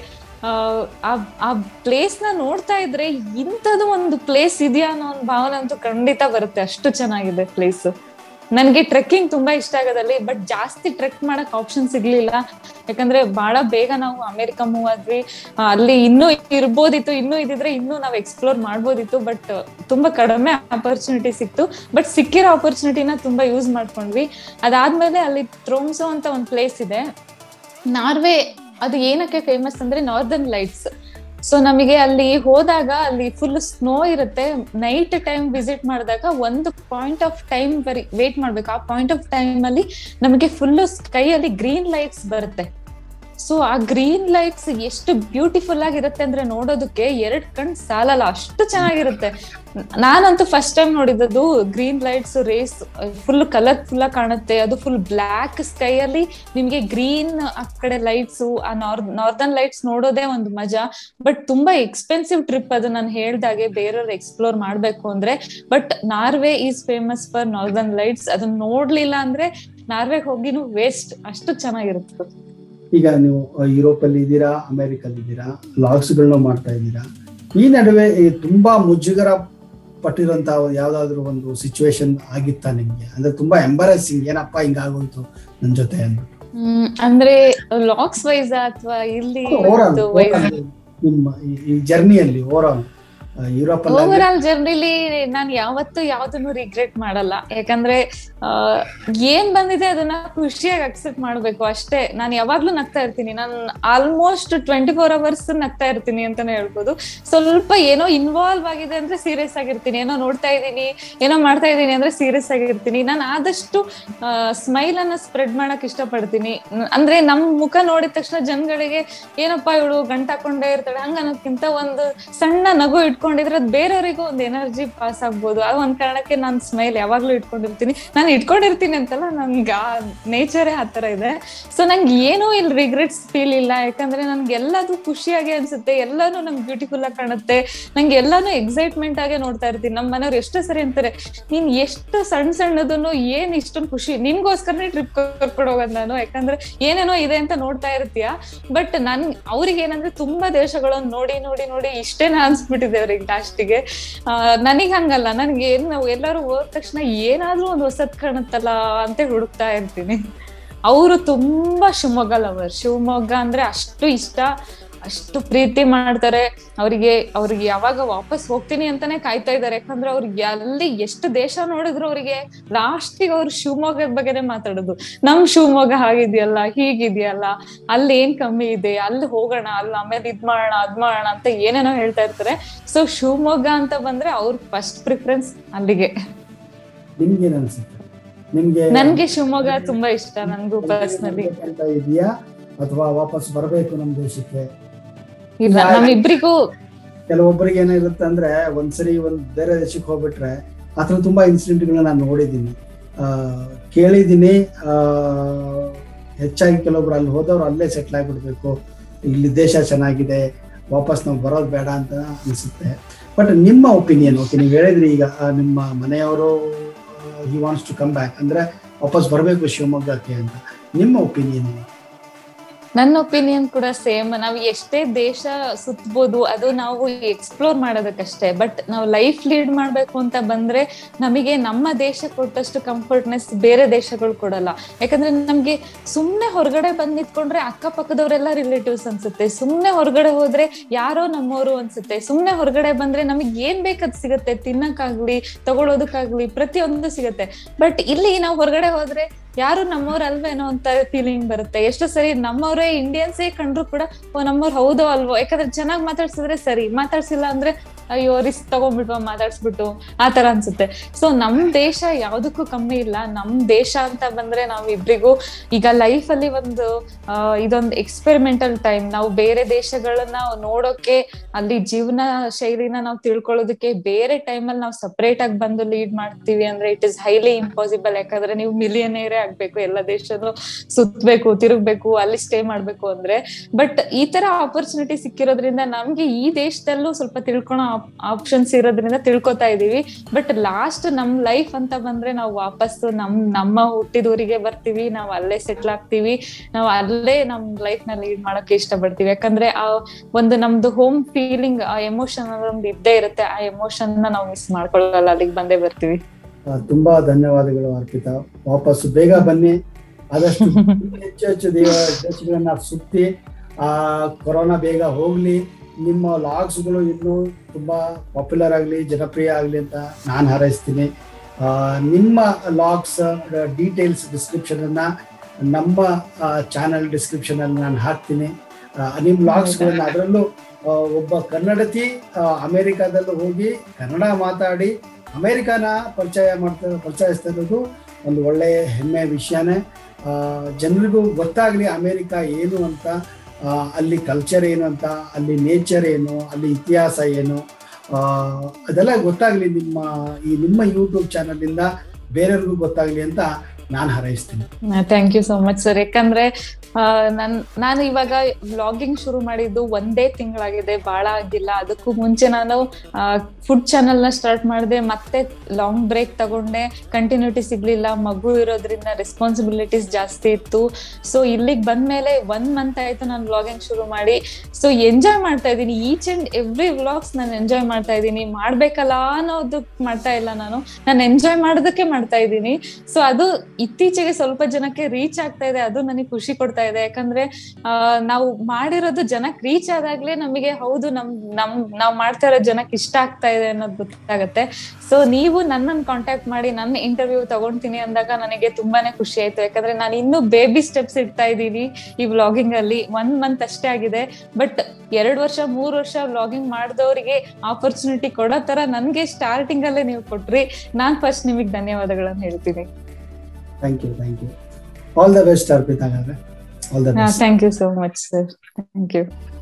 ಆ ಪ್ಲೇಸ್ ನ ನೋಡ್ತಾ ಇದ್ರೆ ಇಂಥದ್ದು ಒಂದು ಪ್ಲೇಸ್ ಇದೆಯಾ ಅನ್ನೋ ಒಂದು ಭಾವನೆ ಅಂತೂ ಖಂಡಿತ ಬರುತ್ತೆ ಅಷ್ಟು ಚೆನ್ನಾಗಿದೆ ಪ್ಲೇಸ್ ನನ್ಗೆ ಟ್ರೆಕ್ಕಿಂಗ್ ತುಂಬಾ ಇಷ್ಟ ಆಗೋದಲ್ಲಿ ಬಟ್ ಜಾಸ್ತಿ ಟ್ರೆಕ್ ಮಾಡಕ್ ಆಪ್ಷನ್ ಸಿಗ್ಲಿಲ್ಲ ಯಾಕಂದ್ರೆ ಬಹಳ ಬೇಗ ನಾವು ಅಮೆರಿಕ ಮೂವ್ ಆದ್ವಿ ಅಲ್ಲಿ ಇನ್ನೂ ಇರ್ಬೋದಿತ್ತು ಇನ್ನೂ ಇದಿದ್ರೆ ಇನ್ನೂ ನಾವು ಎಕ್ಸ್ಪ್ಲೋರ್ ಮಾಡ್ಬೋದಿತ್ತು ಬಟ್ ತುಂಬಾ ಕಡಿಮೆ ಆಪರ್ಚುನಿಟಿ ಸಿಕ್ತು ಬಟ್ ಸಿಕ್ಕಿರೋ ಆಪರ್ಚುನಿಟಿನ ತುಂಬಾ ಯೂಸ್ ಮಾಡ್ಕೊಂಡ್ವಿ ಅದಾದ್ಮೇಲೆ ಅಲ್ಲಿ ಥ್ರೋಮ್ಸೋ ಅಂತ ಒಂದು ಪ್ಲೇಸ್ ಇದೆ ನಾರ್ವೆ ಅದು ಏನಕ್ಕೆ ಫೇಮಸ್ ಅಂದ್ರೆ ನಾರ್ದರ್ನ್ ಲೈಟ್ಸ್ ಸೊ ನಮಗೆ ಅಲ್ಲಿ ಹೋದಾಗ ಅಲ್ಲಿ ಫುಲ್ ಸ್ನೋ ಇರುತ್ತೆ ನೈಟ್ ಟೈಮ್ ವಿಸಿಟ್ ಮಾಡಿದಾಗ ಒಂದು ಪಾಯಿಂಟ್ ಆಫ್ ಟೈಮ್ ಬರಿ ವೇಟ್ ಮಾಡ್ಬೇಕು ಆ ಪಾಯಿಂಟ್ ಆಫ್ ಟೈಮ್ ಅಲ್ಲಿ ನಮಗೆ ಫುಲ್ ಸ್ಕೈ ಅಲ್ಲಿ ಗ್ರೀನ್ ಲೈಟ್ಸ್ ಬರುತ್ತೆ ಸೊ ಆ ಗ್ರೀನ್ ಲೈಟ್ಸ್ ಎಷ್ಟು ಬ್ಯೂಟಿಫುಲ್ ಆಗಿರುತ್ತೆ ಅಂದ್ರೆ ನೋಡೋದಕ್ಕೆ ಎರಡ್ ಕಣ್ ಸಾಲಲ್ಲ ಅಷ್ಟು ಚೆನ್ನಾಗಿರುತ್ತೆ ನಾನಂತೂ ಫಸ್ಟ್ ಟೈಮ್ ನೋಡಿದ್ದು green lights rays full colourful ಆಗಿ ಕಾಣುತ್ತೆ ಅದು ಫುಲ್ ಬ್ಲ್ಯಾಕ್ ಸ್ಕೈ ಅಲ್ಲಿ ನಿಮ್ಗೆ ಗ್ರೀನ್ ಆ ಕಡೆ ಲೈಟ್ಸ್ ಆ ನಾರ್ತ್ ನಾರ್ದರ್ನ್ ಲೈಟ್ಸ್ ನೋಡೋದೇ ಒಂದು ಮಜಾ ಬಟ್ ತುಂಬಾ ಎಕ್ಸ್ಪೆನ್ಸಿವ್ ಟ್ರಿಪ್ ಅದು ನಾನು ಹೇಳ್ದಾಗೆ ಬೇರೆಯವ್ರು ಎಕ್ಸ್ಪ್ಲೋರ್ ಮಾಡ್ಬೇಕು ಅಂದ್ರೆ but Norway is famous for northern lights ಅದನ್ನ ನೋಡ್ಲಿಲ್ಲ ಅಂದ್ರೆ ನಾರ್ವೆಗೆ ಹೋಗಿನೂ ವೇಸ್ಟ್ ಅಷ್ಟು ಚೆನ್ನಾಗಿರುತ್ತೆ ಈಗ ನೀವು ಯುರೋಪ್ ಅಲ್ಲಿ ಇದ್ದೀರಾ ಅಮೆರಿಕಲ್ಲಿ ಇದ್ದೀರಾ ಲಾಗ್ಸ್ ಗಳನ್ನ ಮಾಡ್ತಾ ಇದ್ದೀರಾ ಈ ನಡುವೆ ಈ ತುಂಬಾ ಮುಜುಗರ ಪಟ್ಟಿರುವಂತ ಯಾವ್ದಾದ್ರು ಒಂದು ಸಿಚುವೇಶನ್ ಆಗಿತ್ತಾ ನಿಮ್ಗೆ ಅಂದ್ರೆ ತುಂಬಾ ಎಂಬಾರಸಿಂಗ್ ಏನಪ್ಪ ಹಿಂಗಾಗೋಯ್ತು ನನ್ ಜೊತೆ ಅಂದ್ಬಿಟ್ಟು ಹ್ಮ್ ಅಂದ್ರೆ ಲಾಕ್ಸ್ ವೈಸ್ ಅಥವಾ ಇಲ್ಲಿ ನಿಮ್ಮ ಈ ಜರ್ನಿಯಲ್ಲಿ over all Europe over all ಜರ್ನಿಲಿ ನಾನು ಯಾವತ್ತೂ ಯಾವ್ದನ್ನು ರಿಗ್ರೆಟ್ ಮಾಡಲ್ಲ ಯಾಕಂದ್ರೆ ಏನ್ ಬಂದಿದೆ ಅದನ್ನ ಖುಷಿಯಾಗಿ ಅಕ್ಸೆಪ್ಟ್ ಮಾಡ್ಬೇಕು ಅಷ್ಟೇ ನಾನು ಯಾವಾಗ್ಲೂ ನಗ್ತಾ ಇರ್ತೀನಿ ನಾನು ಆಲ್ಮೋಸ್ಟ್ ಟ್ವೆಂಟಿ ಫೋರ್ ಅವರ್ಸ್ ನಗ್ತಾ ಇರ್ತೀನಿ ಅಂತಾನೆ ಹೇಳ್ಬೋದು ಸ್ವಲ್ಪ ಏನೋ ಇನ್ವಾಲ್ವ್ ಆಗಿದೆ ಅಂದ್ರೆ ಸೀರಿಯಸ್ ಆಗಿರ್ತೀನಿ ಏನೋ ನೋಡ್ತಾ ಇದ್ದೀನಿ ಏನೋ ಮಾಡ್ತಾ ಇದ್ದೀನಿ ಅಂದ್ರೆ ಸೀರಿಯಸ್ ಆಗಿರ್ತೀನಿ ನಾನು ಆದಷ್ಟು ಸ್ಮೈಲ್ ಅನ್ನ ಸ್ಪ್ರೆಡ್ ಮಾಡಕ್ ಇಷ್ಟಪಡ್ತೀನಿ ಅಂದ್ರೆ ನಮ್ ಮುಖ ನೋಡಿದ ತಕ್ಷಣ ಜನಗಳಿಗೆ ಏನಪ್ಪಾ ಇವಳು ಗಂಟ ಹಾಕೊಂಡೇ ಇರ್ತಾಳೆ ಹಂಗ ಅನ್ನೋದ್ಕಿಂತ ಒಂದು ಸಣ್ಣ ನಗು ಇಟ್ಕೊಂಡಿದ್ರೆ ಅದು ಬೇರೆಯವರಿಗೂ ಒಂದು ಎನರ್ಜಿ ಪಾಸ್ ಆಗ್ಬೋದು ಆ ಒಂದ್ ಕಾರಣಕ್ಕೆ ನಾನು ಸ್ಮೈಲ್ ಯಾವಾಗ್ಲೂ ಇಟ್ಕೊಂಡಿರ್ತೀನಿ ನಾನು ಇಟ್ಕೊಂಡಿರ್ತೀನಿ ಅಂತಲ್ಲ ನನ್ಗೆ ಆ ನೇಚರೇ ಆ ತರ ಇದೆ ಸೊ ನಂಗೆ ಏನೂ ಇಲ್ಲಿ ರಿಗ್ರೆಟ್ಸ್ ಫೀಲ್ ಇಲ್ಲ ಯಾಕಂದ್ರೆ ನನ್ಗೆ ಎಲ್ಲದು ಖುಷಿಯಾಗಿ ಅನ್ಸುತ್ತೆ ಎಲ್ಲಾನು ನಂಗೆ ಬ್ಯೂಟಿಫುಲ್ ಆಗಿ ಕಾಣುತ್ತೆ ನಂಗೆ ಎಲ್ಲಾನು ಎಕ್ಸೈಟ್ಮೆಂಟ್ ಆಗೇ ನೋಡ್ತಾ ಇರ್ತೀನಿ ನಮ್ಮ ಮನೆಯವ್ರು ಎಷ್ಟೋ ಸರಿ ಅಂತಾರೆ ನೀನ್ ಎಷ್ಟು ಸಣ್ಣ ಸಣ್ಣದನ್ನು ಏನ್ ಇಷ್ಟೊಂದು ಖುಷಿ ನಿನ್ಗೋಸ್ಕರನೇ ಟ್ರಿಪ್ ಕರ್ಕೊಂಡು ಹೋಗೋದು ನಾನು ಯಾಕಂದ್ರೆ ಏನೇನೋ ಇದೆ ಅಂತ ನೋಡ್ತಾ ಇರ್ತೀಯ ಬಟ್ ನನ್ ಅವ್ರಿಗೆ ಏನಂದ್ರೆ ತುಂಬಾ ದೇಶಗಳನ್ನ ನೋಡಿ ನೋಡಿ ನೋಡಿ ಇಷ್ಟೇನ ಅನ್ಸ್ಬಿಟ್ಟಿದೆ ಅವ್ರಿಗೆ ಲಾಸ್ಟಿಗೆ ನನಗ್ ಹಂಗಲ್ಲ ನನ್ಗೆ ಏನ್ ನಾವು ಎಲ್ಲರೂ ಹೋದ ತಕ್ಷಣ ಏನಾದ್ರೂ ಒಂದು ಹೊಸದ್ ಕಾಣುತ್ತಲ್ಲ ಅಂತ ಹುಡುಕ್ತಾ ಇರ್ತೀನಿ ಅವರು ತುಂಬಾ ಶಿವಮೊಗ್ಗ ಲವರ್ ಶಿವಮೊಗ್ಗ ಅಂದ್ರೆ ಅಷ್ಟು ಇಷ್ಟ ಅಷ್ಟು ಪ್ರೀತಿ ಮಾಡ್ತಾರೆ ಅವರಿಗೆ ಅವ್ರಿಗೆ ಯಾವಾಗ ವಾಪಸ್ ಹೋಗ್ತೀನಿ ಅಂತಾನೆ ಕಾಯ್ತಾ ಇದಾರೆ ಯಾಕಂದ್ರೆ ಅವ್ರಿಗೆ ಅಲ್ಲಿ ಎಷ್ಟು ದೇಶ ನೋಡಿದ್ರು ಅವರಿಗೆ ಲಾಸ್ಟಿಗೆ ಅವ್ರು ಶಿವಮೊಗ್ಗದ ಬಗ್ಗೆನೆ ಮಾತಾಡೋದು ನಮ್ ಶಿವಮೊಗ್ಗ ಹಾಗಿದೆಯಲ್ಲ ಹೀಗಿದೆಯಲ್ಲ ಅಲ್ಲಿ ಏನ್ ಕಮ್ಮಿ ಇದೆ ಅಲ್ಲಿ ಹೋಗೋಣ ಅಲ್ಲಿ ಆಮೇಲೆ ಇದ್ ಮಾಡೋಣ ಅದ್ ಮಾಡೋಣ ಅಂತ ಏನೇನೋ ಹೇಳ್ತಾ ಇರ್ತಾರೆ ಸೊ ಶಿವಮೊಗ್ಗ ಅಂತ ಬಂದ್ರೆ ಅವ್ರ ಫಸ್ಟ್ ಪ್ರಿಫರೆನ್ಸ್ ಅಲ್ಲಿಗೆ ನಿಮ್ಗೆ ಅನ್ಸುತ್ತೆ ನಿಮ್ಗೆ ನನ್ಗೆ ಶಿವಮೊಗ್ಗ ತುಂಬಾ ಇಷ್ಟ ನನ್ಗೂ ಪರ್ಸ್ನಲಿ ಅಂತ ಇದೆಯಾ ಅಥವಾ ವಾಪಸ್ ಬರಬೇಕು ನಮ್ಮ ದೇಶಕ್ಕೆ ಇಲ್ಲ ನಮ್ಮಿಬ್ರಿಗೂ ಕೆಲವೊಬ್ಬರಿಗೆ ಏನಿರುತ್ತೆ ಅಂದ್ರೆ ಒಂದ್ಸರಿ ಒಂದ್ ಬೇರೆ ದೇಶಕ್ಕೆ ಹೋಗ್ಬಿಟ್ರೆ ಆತರ ತುಂಬಾ ಇನ್ಸಿಡೆಂಟ್ಗಳನ್ನ ನಾನು ನೋಡಿದ್ದೀನಿ ಆ ಕೇಳಿದ್ದೀನಿ ಆ ಹೆಚ್ಚಾಗಿ ಕೆಲವೊಬ್ರು ಅಲ್ಲಿ ಹೋದವ್ರು ಅಲ್ಲೇ ಸೆಟ್ಲ್ ಆಗ್ಬಿಡ್ಬೇಕು ಇಲ್ಲಿ ದೇಶ ಚೆನ್ನಾಗಿದೆ ವಾಪಸ್ ನಾವು ಬರೋದು ಬೇಡ ಅಂತ ಅನಿಸುತ್ತೆ ಬಟ್ ನಿಮ್ಮ ಒಪಿನಿಯನ್ ಓಕೆ ನೀವು ಹೇಳಿದ್ರಿ ಈಗ ಆ, ನಿಮ್ಮ ಮನೆಯವರು he wants to come back ಅಂದ್ರೆ ವಾಪಸ್ ಬರಬೇಕು ಶಿವಮೊಗ್ಗಕ್ಕೆ ಅಂತ ನಿಮ್ಮ ಒಪಿನಿಯನ್ ನನ್ನ ಒಪಿನಿಯನ್ ಕೂಡ ಸೇಮ್ ನಾವು ಎಷ್ಟೇ ದೇಶ ಸುತ್ತಬಹುದು ಅದು ನಾವು ಎಕ್ಸ್ಪ್ಲೋರ್ ಮಾಡೋದಕ್ಕಷ್ಟೇ ಬಟ್ ನಾವು ಲೈಫ್ ಲೀಡ್ ಮಾಡ್ಬೇಕು ಅಂತ ಬಂದ್ರೆ ನಮಗೆ ನಮ್ಮ ದೇಶ ಕೊಟ್ಟಷ್ಟು ಕಂಫರ್ಟ್ನೆಸ್ ಬೇರೆ ದೇಶಗಳು ಕೊಡಲ್ಲ ಯಾಕಂದ್ರೆ ನಮ್ಗೆ ಸುಮ್ನೆ ಹೊರಗಡೆ ಬಂದ್ ನಿಂತ್ಕೊಂಡ್ರೆ ಅಕ್ಕಪಕ್ಕದವರೆಲ್ಲ ರಿಲೇಟಿವ್ಸ್ ಅನ್ಸುತ್ತೆ ಸುಮ್ನೆ ಹೊರಗಡೆ ಹೋದ್ರೆ ಯಾರೋ ನಮ್ಮವರು ಅನ್ಸುತ್ತೆ ಸುಮ್ನೆ ಹೊರಗಡೆ ಬಂದ್ರೆ ನಮಗೆ ಏನ್ ಬೇಕದ್ ಸಿಗುತ್ತೆ ತಿನ್ನಕ್ಕಾಗ್ಲಿ ತಗೊಳೋದಕ್ಕಾಗ್ಲಿ ಪ್ರತಿಯೊಂದು ಸಿಗುತ್ತೆ ಬಟ್ ಇಲ್ಲಿ ನಾವು ಹೊರಗಡೆ ಹೋದ್ರೆ ಯಾರು ನಮ್ಮವ್ರ ಅಲ್ವೇನೋ ಅಂತ ಫೀಲಿಂಗ್ ಬರುತ್ತೆ ಎಷ್ಟು ಸರಿ ನಮ್ಮವರೇ ಇಂಡಿಯನ್ಸೇ ಕಂಡ್ರು ಕೂಡ ಓ ನಮ್ಮವ್ರು ಹೌದೋ ಅಲ್ವೋ ಯಾಕಂದ್ರೆ ಚೆನ್ನಾಗಿ ಮಾತಾಡ್ಸಿದ್ರೆ ಸರಿ ಮಾತಾಡ್ಸಿಲ್ಲ ಅಂದ್ರೆ ಅಯ್ಯೋ ರಿಸ್ಕ್ ತಗೊಂಡ್ಬಿಟ್ವ ಮಾತಾಡ್ಸ್ಬಿಟ್ಟು ಆ ತರ ಅನ್ಸುತ್ತೆ ಸೊ ನಮ್ ದೇಶ ಯಾವ್ದಕ್ಕೂ ಕಮ್ಮಿ ಇಲ್ಲ ನಮ್ ದೇಶ ಅಂತ ಬಂದ್ರೆ ನಾವ್ ಇಬ್ರಿಗೂ ಈಗ ಲೈಫ್ ಅಲ್ಲಿ ಒಂದು ಆ, ಇದೊಂದು ಎಕ್ಸ್ಪೆರಿಮೆಂಟಲ್ ಟೈಮ್ ನಾವು ಬೇರೆ ದೇಶಗಳನ್ನ ನೋಡೋಕೆ ಅಲ್ಲಿ ಜೀವನ ಶೈಲಿನ ನಾವು ತಿಳ್ಕೊಳ್ಳೋದಕ್ಕೆ ಬೇರೆ ಟೈಮಲ್ಲಿ ನಾವು ಸಪರೇಟ್ ಆಗಿ ಬಂದು ಲೀಡ್ ಮಾಡ್ತೀವಿ ಅಂದ್ರೆ ಇಟ್ ಇಸ್ ಹೈಲಿ ಇಂಪಾಸಿಬಲ್ ಯಾಕಂದ್ರೆ ನೀವು ಮಿಲಿಯನೇರೇ ಆಗ್ಬೇಕು ಎಲ್ಲ ದೇಶನು ಸುತ್ತಬೇಕು ತಿರುಗ್ಬೇಕು ಅಲ್ಲಿ ಸ್ಟೇ ಮಾಡ್ಬೇಕು ಅಂದ್ರೆ ಬಟ್ ಈ ತರ ಆಪರ್ಚುನಿಟಿ ಸಿಕ್ಕಿರೋದ್ರಿಂದ ನಮ್ಗೆ ಈ ದೇಶದಲ್ಲೂ ಸ್ವಲ್ಪ ತಿಳ್ಕೊಳೋ ಆಪ್ಷನ್ಸ್ ಇರೋದ್ರಿಂದ ತಿಳ್ಕೊತಾ ಇದೀವಿ ಬಟ್ ಲಾಸ್ಟ್ ನಮ್ ಲೈಫ್ ಅಂತ ಬಂದ್ರೆ ನಾವು ವಾಪಸ್ಸು ನಮ್ ನಮ್ಮ ಹುಟ್ಟಿದೂರಿಗೆ ಬರ್ತೀವಿ ನಾವು ಅಲ್ಲೇ ಸೆಟ್ಲ್ ಆಗ್ತೀವಿ ನಾವು ಅಲ್ಲೇ ನಮ್ ಲೈಫ್ ನ ಲೀಡ್ ಮಾಡಕ್ಕೆ ಇಷ್ಟಪಡ್ತೀವಿ ಯಾಕಂದ್ರೆ ಆ ಒಂದು ನಮ್ದು ಹೋಮ್ ಫೀಲಿಂಗ್ ಆ ಎಮೋಷನ್ ಒಂದು ಇದ್ದೇ ಇರುತ್ತೆ ಆ ಎಮೋಷನ್ ನ ನಾವು ಮಿಸ್ ಮಾಡ್ಕೊಳ್ಳಲ್ಲ ಅಲ್ಲಿಗೆ ಬಂದೇ ಬರ್ತೀವಿ ತುಂಬಾ ಧನ್ಯವಾದಗಳು ಅರ್ಪಿತಾ ವಾಪಸ್ ಬೇಗ ಬನ್ನಿ ಆದಷ್ಟು ಹೆಚ್ಚು ಹೆಚ್ಚು ದೇ- ದೇಶಗಳನ್ನ ಸುತ್ತಿ ಆ ಕೊರೋನಾ ಬೇಗ ಹೋಗ್ಲಿ ನಿಮ್ಮ ಲಾಗ್ಸ್ಗಳು ಇನ್ನೂ ತುಂಬಾ ಪಾಪ್ಯುಲರ್ ಆಗಲಿ ಜನಪ್ರಿಯ ಆಗಲಿ ಅಂತ ನಾನು ಹಾರೈಸ್ತೀನಿ ಆ, ನಿಮ್ಮ ಲಾಗ್ಸ್ ಡೀಟೇಲ್ಸ್ ಡಿಸ್ಕ್ರಿಪ್ಷನ್ ಅನ್ನ ನಮ್ಮ ಚಾನಲ್ ಡಿಸ್ಕ್ರಿಪ್ಷನ್ ಅಲ್ಲಿ ನಾನು ಹಾಕ್ತೀನಿ ಆ, ನಿಮ್ಮ ಲಾಗ್ಸ್ಗಳನ್ನ ಅದರಲ್ಲೂ ಆ, ಒಬ್ಬ ಕನ್ನಡತಿ ಆ, ಅಮೆರಿಕಾದಲ್ಲೂ ಹೋಗಿ ಕನ್ನಡ ಮಾತಾಡಿ ಅಮೆರಿಕಾನ ಪರಿಚಯ ಮಾಡ್ತಾ ಪರಿಚಯಿಸ್ತಾ ಇರೋದು ಒಂದು ಒಳ್ಳೆಯ ಹೆಮ್ಮೆಯ ವಿಷಯನೇ ಆ, ಜನರಿಗೂ ಗೊತ್ತಾಗ್ಲಿ ಅಮೆರಿಕ ಏನು ಅಂತ ಆ, ಅಲ್ಲಿ ಕಲ್ಚರ್ ಏನು ಅಂತ ಅಲ್ಲಿ ನೇಚರ್ ಏನು ಅಲ್ಲಿ ಇತಿಹಾಸ ಏನು ಆ, ಅದೆಲ್ಲ ಗೊತ್ತಾಗ್ಲಿ ನಿಮ್ಮ ಈ ನಿಮ್ಮ ಯೂಟ್ಯೂಬ್ ಚಾನಲಿಂದ ಬೇರೆಯವ್ರಿಗೂ ಗೊತ್ತಾಗ್ಲಿ ಅಂತ ನಾನು ಹಾರೈಸ್ತೀನಿ thank you so much sir ಯಾಕಂದ್ರೆ ಆ, ನನ್ ನಾನು ಇವಾಗ ವ್ಲಾಗಿಂಗ್ ಶುರು ಮಾಡಿದ್ದು ಒಂದೇ ತಿಂಗಳಾಗಿದೆ ಬಹಳ ಆಗಿಲ್ಲ ಅದಕ್ಕೂ ಮುಂಚೆ ನಾನು ಫುಡ್ ಚಾನೆಲ್ ನ ಸ್ಟಾರ್ಟ್ ಮಾಡಿದೆ ಮತ್ತೆ ಲಾಂಗ್ ಬ್ರೇಕ್ ತಗೊಂಡೆ ಕಂಟಿನ್ಯೂಟಿ ಸಿಗ್ಲಿಲ್ಲ ಮಗು ಇರೋದ್ರಿಂದ ರೆಸ್ಪಾನ್ಸಿಬಿಲಿಟೀಸ್ ಜಾಸ್ತಿ ಇತ್ತು ಸೊ ಇಲ್ಲಿಗೆ ಬಂದ್ಮೇಲೆ ಒನ್ ಮಂತ್ ಆಯ್ತು ನಾನು ವ್ಲಾಗಿಂಗ್ ಶುರು ಮಾಡಿ ಸೊ ಎಂಜಾಯ್ ಮಾಡ್ತಾ ಇದ್ದೀನಿ ಈಚ್ ಅಂಡ್ ಎವ್ರಿ ವ್ಲಾಗ್ಸ್ ನಾನು ಎಂಜಾಯ್ ಮಾಡ್ತಾ ಇದ್ದೀನಿ ಮಾಡ್ಬೇಕಲ್ಲ ಅನ್ನೋದು ಮಾಡ್ತಾ ಇಲ್ಲ ನಾನು ನಾನು ಎಂಜಾಯ್ ಮಾಡೋದಕ್ಕೆ ಮಾಡ್ತಾ ಇದ್ದೀನಿ ಸೊ ಅದು ಇತ್ತೀಚೆಗೆ ಸ್ವಲ್ಪ ಜನಕ್ಕೆ ರೀಚ್ ಆಗ್ತಾ ಇದೆ ಅದು ನನಗೆ ಖುಷಿ ಕೊಡ್ತಾ ಇದೆ ಯಾಕಂದ್ರೆ ಆ, ನಾವು ಮಾಡಿರೋದು ಜನಕ್ಕೆ ರೀಚ್ ಆದಾಗ್ಲೇ ನಮಗೆ ಹೌದು ನಮ್ ನಮ್ ನಾವ್ ಮಾಡ್ತಾ ಇರೋ ಜನಕ್ಕೆ ಇಷ್ಟ ಆಗ್ತಾ ಇದೆ ಅನ್ನೋದು ಗೊತ್ತಾಗತ್ತೆ ಸೊ ನೀವು ನನ್ನನ್ನು ಕಾಂಟ್ಯಾಕ್ಟ್ ಮಾಡಿ ನನ್ನ ಇಂಟರ್ವ್ಯೂ ತಗೊಂತೀನಿ ಅಂದಾಗ ನನಗೆ ತುಂಬಾನೇ ಖುಷಿ ಆಯ್ತು ಯಾಕಂದ್ರೆ ನಾನು ಇನ್ನೂ ಬೇಬಿ ಸ್ಟೆಪ್ಸ್ ಇಡ್ತಾ ಇದ್ದೀನಿ ಈ ವ್ಲಾಗಿಂಗ್ ಅಲ್ಲಿ ಒನ್ ಮಂತ್ ಅಷ್ಟೇ ಆಗಿದೆ ಬಟ್ ಎರಡ್ ವರ್ಷ ಮೂರ್ ವರ್ಷ ವ್ಲಾಗಿಂಗ್ ಮಾಡಿದವರಿಗೆ ಆಪರ್ಚುನಿಟಿ ಕೊಡೋ ತರ ನನ್ಗೆ ಸ್ಟಾರ್ಟಿಂಗ್ ಅಲ್ಲೇ ನೀವು ಕೊಟ್ರಿ ನಾನ್ ಫಸ್ಟ್ ನಿಮಗೆ ಧನ್ಯವಾದಗಳನ್ನ ಹೇಳ್ತೀನಿ thank you thank you all the best Arpita ಹಾಗಾದ್ರೆ all the best thank you so much sir thank you